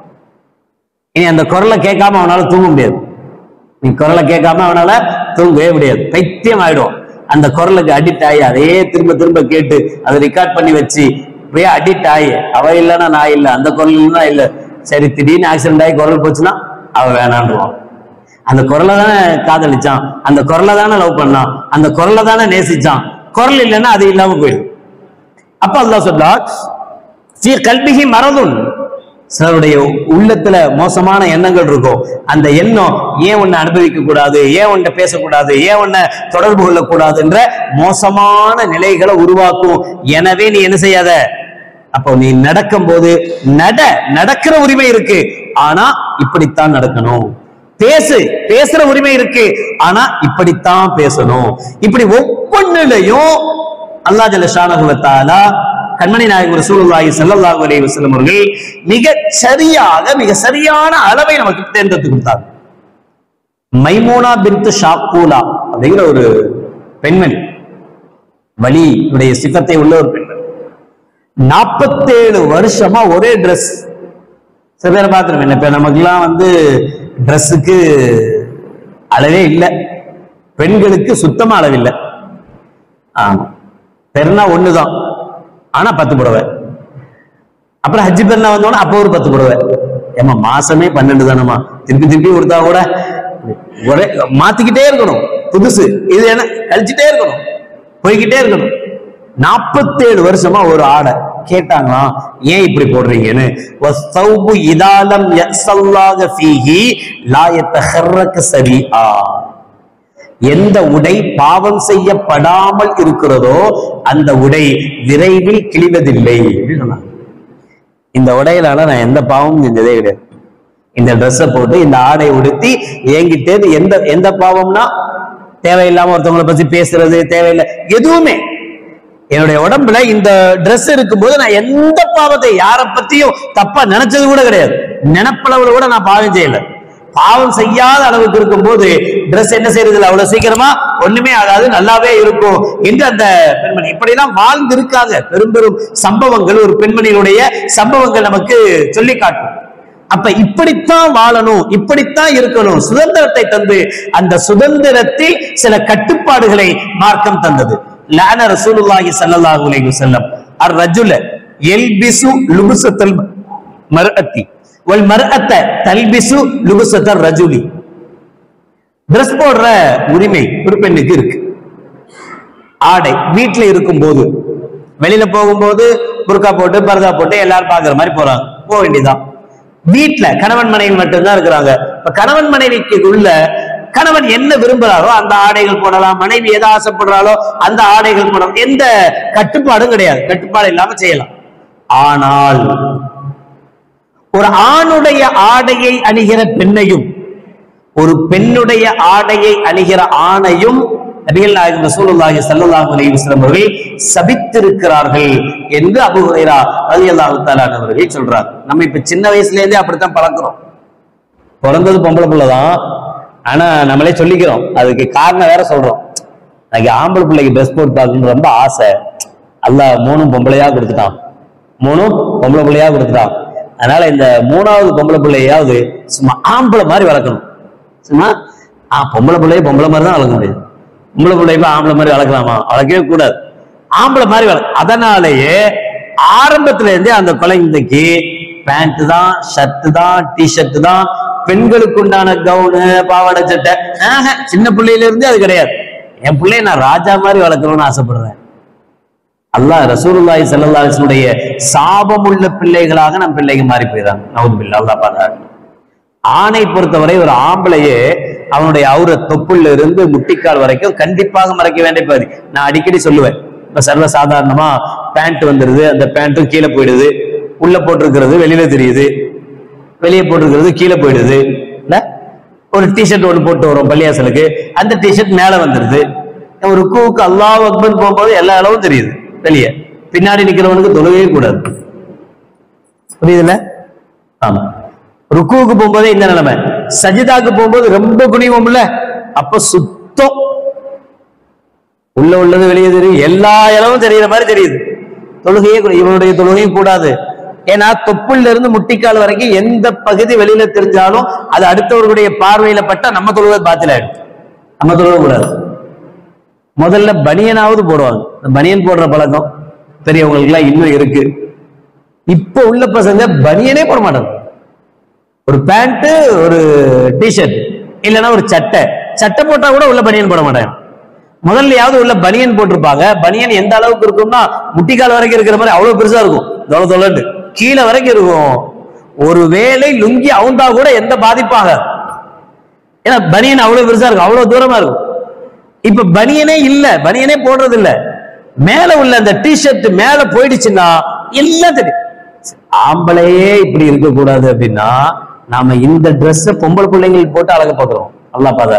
[SPEAKER 1] இனி அந்த குரலை கேட்காம அவனால தூங்க முடியாது நீ குரலை கேட்காம அவனால தூங்கவே முடியாது பைத்தியம் ஆயிடும் அந்த குரலுக்கு அடிக்ட் ஆகி அதையே திரும்ப திரும்ப கேட்டு அதை ரெக்கார்ட் பண்ணி வச்சு இப்படியே அடிக்ட் ஆகி அவ இல்லைன்னா நான் இல்லை அந்த குரல் இல்லைன்னா இல்ல சரி திடீர்னு ஆக்சிடென்ட் ஆகி குரல் போச்சுன்னா அவ வேணான்றான் அந்த குரலை தானே காதலிச்சான் அந்த குரலை தானே லவ் பண்ணான் அந்த குரலை தானே நேசிச்சான் குரல் இல்லைன்னா அது இல்லாம போயிடும் அப்ப அல்லாஹ் சொல்றார் ஃபீ கல்பிஹி மரதுன் சிலருடைய உள்ளத்துல மோசமான எண்ணங்கள் இருக்கும் அந்த எண்ணம் ஏன் உன்னை அனுபவிக்க கூடாது ஏன் உன்னை பேசக்கூடாது ஏன் உன்னை தொடர்பு கொள்ளக்கூடாதுன்ற மோசமான நிலைகளை உருவாக்கும் எனவே நீ என்ன செய்யாத அப்போ நீ நடக்கும் போது நட நடக்கிற உரிமை இருக்கு ஆனா இப்படித்தான் நடக்கணும் பேசு பேசுற உரிமை இருக்கு ஆனா இப்படித்தான் பேசணும் இப்படி ஒவ்வொன்றிலையும் அல்லாஹ் ஜல்ல ஷானஹு வ தஆலா கண்மணி நாயகம் ரசூலுல்லாஹி ஸல்லல்லாஹு அலைஹி வஸல்லம் அவர்கள் மிக சரியாக மிக சரியான அளவை நமக்கு தேர்ந்தெடுத்து கொடுத்தார் மைமூனா பின்த் ஷாக்கூலா அப்படிங்கிற ஒரு பெண்மணி வலியுடைய சித்தத்தை உள்ள ஒரு பெண்மணி நாற்பத்தேழு வருஷமா ஒரே ட்ரெஸ் சில பேரை பார்த்துருவேன் இப்ப நமக்கெல்லாம் வந்து ட்ரெஸ்ஸுக்கு அளவே இல்லை பெண்களுக்கு சுத்தமா அளவில்லை ஆமா பெருனா ஒண்ணுதான் ஆனா பத்து புடவை அப்புறம் ஹஜ்ஜி பெருனா வந்தோன்னா அப்போ ஒரு பத்து புடவை ஏமா மாசமே பன்னெண்டு தானம்மா திருப்பி திருப்பி கொடுத்தா கூட ஒரே மாத்திக்கிட்டே இருக்கணும் புதுசு இது என்ன கழிச்சுட்டே இருக்கணும் போய்கிட்டே இருக்கணும் நாற்பத்தேழு வருஷமா ஒரு ஆடை கேட்டாங்களாம் ஏன் இப்படி போடுறீங்கன்னு வஸ்தௌபு இதாலம் யக்ஸல்லாக ஃபீஹி லா யத்தஹர்ரக சரீஆ எந்த உடை பாவம் செய்யப்படாமல் இருக்கிறதோ அந்த உடை விரைவில் கிழிவதில்லை அப்படின்னு சொன்னாங்க இந்த உடையிலால நான் எந்த பாவமும் செஞ்சதே கிடையாது இந்த ட்ரெஸ்ஸை போட்டு இந்த ஆடை உடுத்தி என்கிட்ட இருந்து எந்த எந்த பாவம்னா தேவையில்லாம ஒருத்தவங்களை பத்தி பேசுறது தேவையில்லை எதுவுமே என்னுடைய உடம்புல இந்த Dress இருக்கும்போது நான் எந்த பாவத்தை யாரை பத்தியும் தப்பா நினைச்சது கூட கிடையாது நினைப்பளவுல கூட நான் பாவம் செய்யல பாவம் செய்யாத அளவுக்கு இருக்கும்போது Dress என்ன செய்யறது இல்ல அவ்வளவு சீக்கிரமா ஒண்ணுமே ஆகாது நல்லாவே இருக்கும் என்று அந்த பெண்மணி இப்படிலாம் வாழ்ந்து இருக்காங்க பெரும் பெரும் சம்பவங்கள் ஒரு பெண்மணியினுடைய சம்பவங்கள் நமக்கு சொல்லி காட்டும் அப்ப இப்படித்தான் வாழணும் இப்படித்தான் இருக்கணும் சுதந்திரத்தை தந்து அந்த சுதந்திரத்தில் சில கட்டுப்பாடுகளை மார்க்கம் தந்தது லான ரசூலுல்லாஹி ஸல்லல்லாஹு அலைஹி வஸல்லம் அர் ரஜுல யல்பிசு லுபுசத்தல் மர்அத்தி வல் மர்அத்த தல்பிசு லுபுசத்தர் ரஜுலி Dress போடுற உரிமை ஒரு பெண்ணுக்கு இருக்கு ஆடை வீட்டுல இருக்கும்போது வெளியில போகும்போது புர்கா போட்டு பரதா போட்டு எல்லாரும் பாக்குற மாதிரி போறாங்க போக வேண்டியதுதான் வீட்டுல கணவன் மனைவி மட்டும்தான் இருக்கிறாங்க இப்ப கணவன் மனைவிக்கு உள்ள கணவன் என்ன விரும்புறாரோ அந்த ஆடைகள் போடலாம் மனைவி எதை ஆசைப்படுறாளோ அந்த ஆடைகள் போடலாம் எந்த கட்டுப்பாடும் கிடையாது கட்டுப்பாடு இல்லாம செய்யலாம் ஆனால் ஒரு ஆணுடைய ஆடையை அணிகிற பெண்ணையும் ஒரு பெண்ணுடைய ஆடையை அணிகிற ஆணையும் நபிகள் நாயகம் ரசூலுல்லாஹி ஸல்லல்லாஹு அலைஹி வஸல்லம் அவர்கள் சபித்திருக்கிறார்கள் என்று அபூ ஹுரைரா ரலியல்லாஹு தஆலா அவர்கள் சொல்றார் நம்ம இப்ப சின்ன வயசுல இருந்தே அப்படித்தான் பழக்கிறோம் பிறந்தது பொம்பளை பிள்ளை தான் ஆனா நம்மளே சொல்லிக்கிறோம் அதுக்கு காரணம் வேற சொல்றோம் எனக்கு ஆம்பளை பிள்ளைக்கு ட்ரெஸ் போட்டு பார்க்கணும்னு ரொம்ப ஆசை அல்லாஹ் மூணும் பொம்பளையா கொடுத்துட்டான் மூணும் பொம்பளை பிள்ளையா கொடுத்துட்டான் அதனால இந்த மூணாவது பொம்பளை பிள்ளையாவது சும்மா ஆம்பளை மாதிரி வளர்க்கணும் சும்மா ஆ பொம்பளை பிள்ளைய பொம்பளை மாதிரி தான் வளர்க்க முடியும் உங்களை பிள்ளை போய் ஆம்பளை மாதிரி வளர்க்கலாமா வளர்க்கவே கூடாது ஆம்பளை மாதிரி வளர்க்க அதனாலேயே ஆரம்பத்துல இருந்தே அந்த குழந்தைக்கு பேண்ட் தான் ஷர்ட் தான் டிஷர்ட் தான் பெண்களுக்கு உண்டான கவுனு பாவாடை சட்டை ஆஹா, சின்ன பிள்ளையில இருந்தே அது கிடையாது என் பிள்ளைய நான் ராஜா மாதிரி வளர்க்கணும்னு ஆசைப்படுறேன் அல்லாஹ் ரசூலுல்லாஹி ஸல்லல்லாஹு அலைஹி வஸல்லுடைய சாபம் உள்ள பிள்ளைகளாக நம் பிள்ளைங்க மாறி போயிடாங்க நவுது பில்லா அல்லாஹ் பாதுகாக்கணும் ஆணை பொறுத்தவரை ஒரு ஆம்பளையே அவனுடைய அவுர தொப்புள்ள இருந்து முட்டிக்கால் வரைக்கும் கண்டிப்பாக மறைக்க வேண்டிய பகுதி நான் அடிக்கடி சொல்லுவேன் இப்ப சர்வ சாதாரணமா பேண்ட் வந்துருது அந்த பேண்ட்டும் கீழே போயிடுது உள்ள போட்டிருக்கிறது வெளியில தெரியுது வெளியே போட்டிருக்கிறது கீழே போயிடுது இல்ல ஒரு டிஷர்ட் ஒன்று போட்டு வரும் பள்ளியாசலுக்கு அந்த டிஷர்ட் மேல வந்துருது ஒரு கூக்கு அல்லாஹ் அக்பர் போகும்போது எல்லா அளவும் தெரியுது வெளியே பின்னாடி நிக்கிறவனுக்கு தொழுகவே கூடாது புரியுதுல்ல ஆமா ருக்குவுக்கு போகும்போதே இந்த நிலைமை சஜிதாக்கு போகும்போது ரொம்ப குனிவோம்ல அப்ப சுத்தம் உள்ள உள்ளது வெளியே தெரியும் எல்லா இடமும் தெரியுற மாதிரி தெரியுது தொழுகையே கூ- இவனுடைய தொழுகையும் கூடாது ஏன்னா தொப்புள்ள இருந்து முட்டிக்கால் வரைக்கும் எந்த பகுதி வெளியில தெரிஞ்சாலும் அது அடுத்தவர்களுடைய பார்வையில பட்டா நம்ம தொழுகை பாத்திலாயிடும் நம்ம தொழுக கூடாது முதல்ல பனியனாவது போடுவாங்க இந்த பனியன் போடுற பழக்கம் பெரியவங்களுக்கு எல்லாம் இன்னும் இருக்கு இப்ப உள்ள பசங்க பனியனே போட மாட்டாங்க ஒரு பேண்ட் ஒரு டிஷர்ட் இல்லைன்னா ஒரு சட்டை சட்டை போட்டா கூட உள்ள பனியன் போட மாட்டாங்க முதல்லயாவது உள்ள பனியன் போட்டிருப்பாங்க பனியன் எந்த அளவுக்கு இருக்கும்னா முட்டிக்கால் வரைக்கும் இருக்கிற மாதிரி அவ்வளவு பெருசா இருக்கும் தொலை தொலைண்டு கீழே வரைக்கும் இருக்கும் ஒரு வேளை லுங்கி அவுந்தா கூட எந்த பாதிப்பாக ஏன்னா பனியன் அவ்வளவு பெருசா இருக்கும் அவ்வளவு தூரமா இருக்கும் இப்ப பனியனே இல்ல பனியனே போடுறது இல்ல மேல உள்ள அந்த டிஷர்ட் மேல போயிடுச்சுன்னா எல்லாம் தெரியும் ஆம்பளையே இப்படி இருக்க கூடாது அப்படின்னா நாம இந்த Dress பொம்பளை பிள்ளைங்களுக்கு போட்டு அழக பாக்குறோம் அல்லா பாதா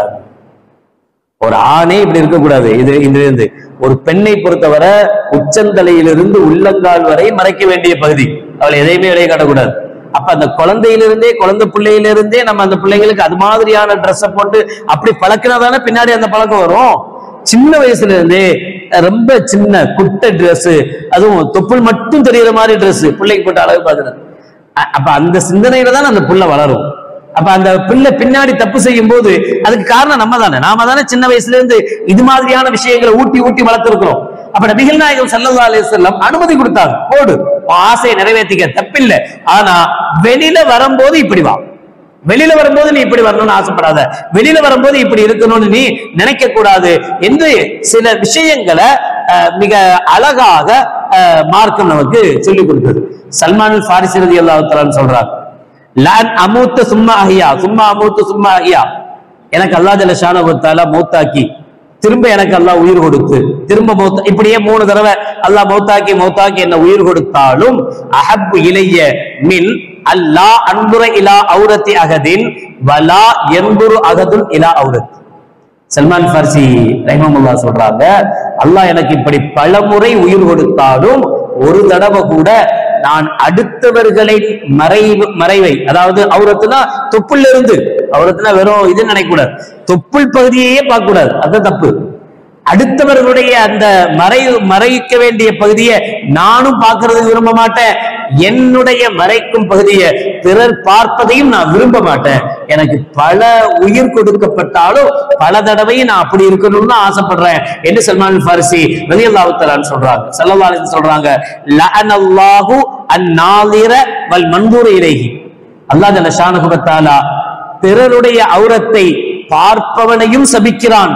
[SPEAKER 1] ஒரு ஆணே இப்படி இருக்கக்கூடாது இது இது இருந்து ஒரு பெண்ணை பொறுத்தவரை உச்சந்தலையிலிருந்து உள்ளங்கால் வரை மறைக்க வேண்டிய பகுதி அவளை எதையுமே வெளியே காட்டக்கூடாது அப்ப அந்த குழந்தையிலிருந்தே குழந்தை பிள்ளையிலிருந்தே நம்ம அந்த பிள்ளைங்களுக்கு அது மாதிரியான ட்ரெஸ்ஸை போட்டு அப்படி பழக்கினாதானே பின்னாடி அந்த பழக்கம் வரும் சின்ன வயசுல இருந்தே ரொம்ப சின்ன குட்டை Dress அதுவும் தொப்புள் மட்டும் தெரியுற மாதிரி Dress பிள்ளைக்கு போட்டு அழகு பார்க்கறது அ- அப்ப அந்த சிந்தனையில தான் அந்த புள்ள வளரும் அப்ப அந்த பிள்ளை பின்னாடி தப்பு செய்யும் போது அதுக்கு காரணம் நம்ம தானே நாம தானே சின்ன வயசுல இருந்து இது மாதிரியான விஷயங்களை ஊட்டி ஊட்டி வளர்த்திருக்கிறோம் அப்ப நபிகள் நாயகம் ஸல்லல்லாஹு அலைஹி வஸல்லம் அனுமதி கொடுத்தாங்க போடு உன் ஆசையை நிறைவேற்றிக்க தப்பில்லை ஆனா வெளியில வரும்போது இப்படி வா வெளியில வரும்போது நீ இப்படி வரணும்னு ஆசைப்படாத வெளியில வரும்போது இப்படி இருக்கணும்னு நீ நினைக்க கூடாது என்று சில விஷயங்களை அஹ், மிக அழகாக அஹ், மார்க்கம் நமக்கு சொல்லிக் கொடுத்தது சல்மான் ஃபாரிசி ரதி அல்லாஹ் சொல்றாங்க லான் அமூத்த சும்மா அஹியா சும்மா அமூத்து சும்மா அஹியா எனக்கு அல்லா ஜல ஷானகுத்தால மூத்தாக்கி திரும்ப எனக்கு அல்லாஹ் உயிர் கொடுத்து திரும்ப மௌத்தா இப்படியே மூணு தடவை அல்லாஹ் மௌத்தாக்கி மௌத்தாக்கி என்ன உயிர் கொடுத்தாலும் அஹப்பு இலைய மின் அல்லா அன்புர இலா அவுரத்தி அகதின் வலா எண்புரு அகதுல் இலா அவுரத் சல்மான் ஃபார்சி ரஹிமமுல்லா சொல்றாங்க அல்லாஹ் எனக்கு இப்படி பலமுறை உயிர் கொடுத்தாலும் ஒரு தடவை கூட நான் அடுத்தவர்களின் மறைவு மறைவை அதாவது அவுரத்துனா தொப்புள்ள இருந்து அவுரத்துனா வெறும் இது நினைக்கக்கூடாது தொப்புள் பகுதியையே பார்க்க கூடாது அது தப்பு அடுத்தவர்களுடைய அந்த மறை மறைக்க வேண்டிய பகுதியை நானும் பார்க்கறதுக்கு விரும்ப மாட்டேன் என்னுடைய மறைக்கும் பகுதியை பிறர் பார்ப்பதையும் நான் விரும்ப மாட்டேன் எனக்கு பல உயிர் கொடுக்கப்பட்டாலும் பல தடவையும் நான் அப்படி இருக்கணும்னு ஆசைப்படுறேன் என்று சல்மான் ஃபாரிசி ரலியல்லாஹு தஆலான்னு சொல்றாங்க ஸல்லல்லாஹு அலைஹி வஸல்லம் சொல்றாங்க லஅனல்லாஹு அந்நாலிர வல் மன்தூர இலைஹி அல்லாஹ் ஜல்ல ஷானஹு வ தஆலா பிறருடைய அவுரத்தை பார்ப்பவனையும் சபிக்கிறான்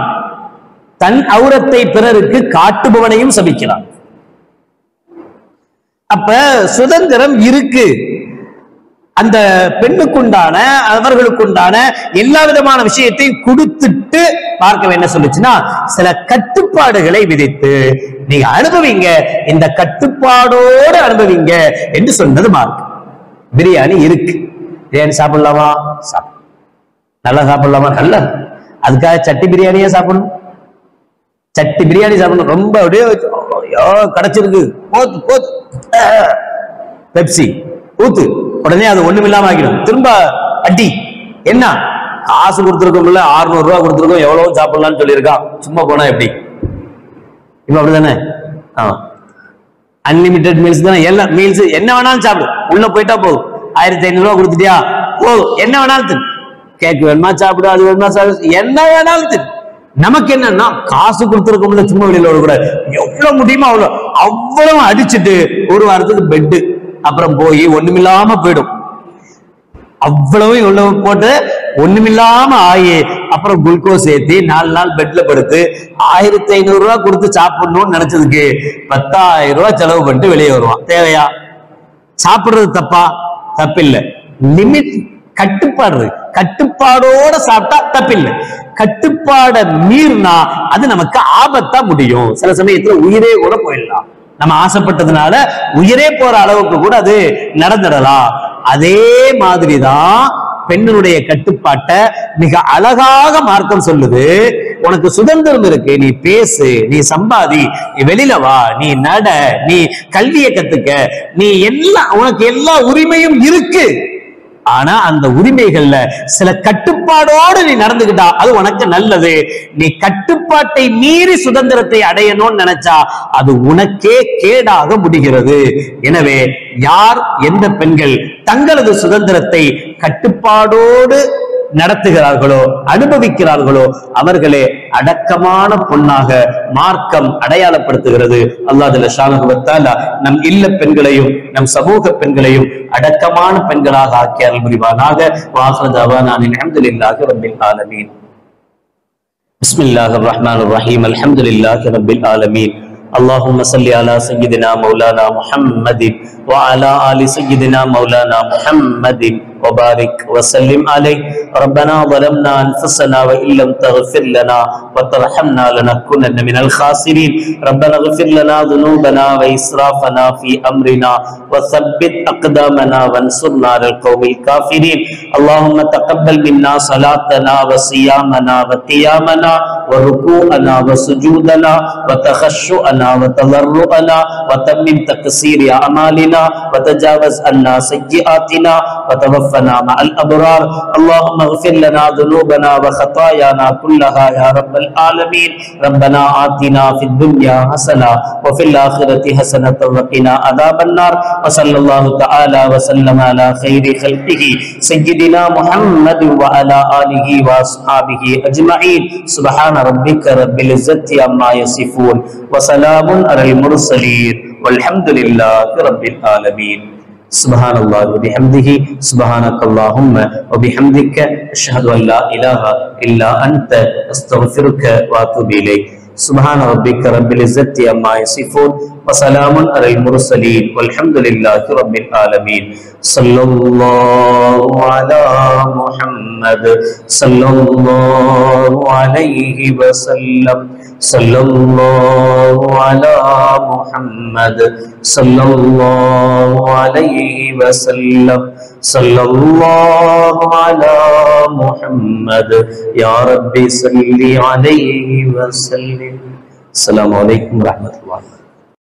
[SPEAKER 1] தன் அவுரத்தை பிறருக்கு காட்டுபவனையும் சபிக்கிறான் அப்ப சுதந்திரம் இருக்கு அந்த பெண்ணுக்குண்டான அவர்களுக்குண்டான எல்லா விதமான விஷயத்தையும் கொடுத்துட்டு பார்க்க என்ன சொல்லுச்சுன்னா சில கட்டுப்பாடுகளை விதித்து நீங்க அனுபவிங்க இந்த கட்டுப்பாடோடு அனுபவிங்க என்று சொன்னது மார்க் பிரியாணி இருக்கு பிரியாணி சாப்பிடலாமா சாப்பிட நல்லா சாப்பிடலாமா நல்ல அதுக்காக சட்டி பிரியாணியே சாப்பிடணும் சட்டி பிரியாணி சாப்பிடணும் ரொம்ப அப்படியே ஐயோ கிடைச்சிருக்கு போத்து போத்து பெப்சி ஊத்து உடனே அது ஒண்ணும் இல்லாம ஆக்கிடும் திரும்ப அடி என்ன காசு கொடுத்துருக்கோம்ல 600 ரூபாய் கொடுத்துருக்கோம் எவ்வளவு சாப்பிடலாம்னு சொல்லியிருக்கான் சும்மா போனா எப்படி இப்ப அப்படிதானே ஆமா அன்லிமிட்டெட் மீல்ஸ் தானே எல்லாம் மீல்ஸ் என்ன வேணாலும் சாப்பிடு உள்ள போயிட்டா போதும் ஆயிரத்தி ஐநூறு ரூபாய் கொடுத்துட்டியா போதும் என்ன வேணாலும் தின்னு கேக் வேணுமா சாப்பிடு அது வேணுமா சாப்பிடு என்ன வேணாலும் தின்னு நமக்கு என்னன்னா காசு கொடுத்துருக்கோம்ல சும்மா வெளியில விடக்கூடாது எவ்வளவு முடியுமோ அவ்வளவு அவ்வளவு அடிச்சுட்டு ஒரு வாரத்துக்கு பெட்டு அப்புறம் போய் ஒண்ணுமில்லாம போயிடும் அவ்வளவு இவ்வளவு போட்டு ஒண்ணுமில்லாம ஆயி அப்புறம் குளுக்கோஸ் ஏத்தி நாலு நாள் பெட்ல படுத்து ஆயிரத்தி ஐநூறு ரூபாய் கொடுத்து சாப்பிடணும்னு நினைச்சதுக்கு பத்தாயிரம் ரூபாய் செலவு பண்ணிட்டு வெளியே வருவான் தேவையா சாப்பிடுறது தப்பா தப்பில்லை லிமிட் கட்டுப்பாடு இருக்கு. கட்டுப்பாடோட சாப்பிட்டா தப்பில்லை கட்டுப்பாட மீறினா அது நமக்கு ஆபத்தா முடியும் சில சமயத்துல உயிரே கூட போயிடலாம் நம்ம ஆசைப்பட்டதுனால உயிரே போற அளவுக்கு கூட அது நடந்துடலாம் அதே மாதிரிதான் பெண்ணுடைய கட்டுப்பாட்டை மிக அழகாக மார்க்கம் சொல்லுது உனக்கு சுதந்திரம் இருக்கு நீ பேசு நீ சம்பாதி நீ வெளியில வா நீ நட நீ கல்வியை கத்துக்க நீ எல்லாம் உனக்கு எல்லா உரிமையும் இருக்கு ஆனா அந்த உரிமைகள்ல சில கட்டுப்பாடோடு நீ நடந்துக்கிட்டா அது உனக்கு நல்லது நீ கட்டுப்பாட்டை மீறி சுதந்திரத்தை அடையணும்னு நினைச்சா அது உனக்கே கேடாக முடிகிறது எனவே யார் எந்த பெண்கள் தங்களது சுதந்திரத்தை கட்டுப்பாடோடு நடத்துகிறார்களோ அனுபவிக்கிறார்களோ அவர்களே அடக்கமான பொண்ணாக மார்க்கம் அடையாளப்படுத்துகிறது அல்லாஹ் ஷானகுவத்தால நம் இல்ல பெண்களையும் நம் சமூக பெண்களையும் அடக்கமான பெண்களாக ஆக்கிய அருள் புரிவானாக வாசனதாவா நான் அஹமதுல்லாஹி ரபில் ஆலமீன் بسم الله الرحمن الرحيم الحمد لله رب العالمين اللهم صل على سيدنا مولانا محمد وعلى آل سيدنا مولانا محمد وبارك وسلم عليه ربنا ظلمنا أنفسنا وإن لم تغفر لنا وترحمنا لنكونن من الخاسرين ربنا اغفر لنا ذنوبنا وإسرافنا في أمرنا وثبت أقدامنا وانصرنا على القوم الكافرين اللهم تقبل منا صلاتنا وصيامنا وقيامنا وركوعنا وسجودنا وتخشعنا وتضرعنا وتمم تقصير أعمالنا وتجاوز عنا سيئاتنا وتوفنا مع الأبرار اللهم اغفر لنا ذنوبنا وخطايانا كلها يا رب العالمين ربنا آتنا في الدنيا حسنة وفي الآخرة حسنة وقنا عذاب النار وصلى الله تعالى وسلم على خير خلقه سيدنا محمد وعلى آله وأصحابه أجمعين سبحان ربك رب العزة عما يصفون وسلام على المرسلين والحمد لله رب العالمين سبحان الله وبحمده سبحانك اللهم وبحمدك أشهد أن لا إله إلا أنت أستغفرك وأتوب إليك سبحان ربك رب العزة عما يصفون وسلام على المرسلين والحمد لله رب العالمين صلى الله على محمد صلى الله عليه وسلم صلى الله على محمد صلى الله عليه وسلم صلى الله على محمد يا ربي صل عليه وسلم السلام عليكم ورحمة الله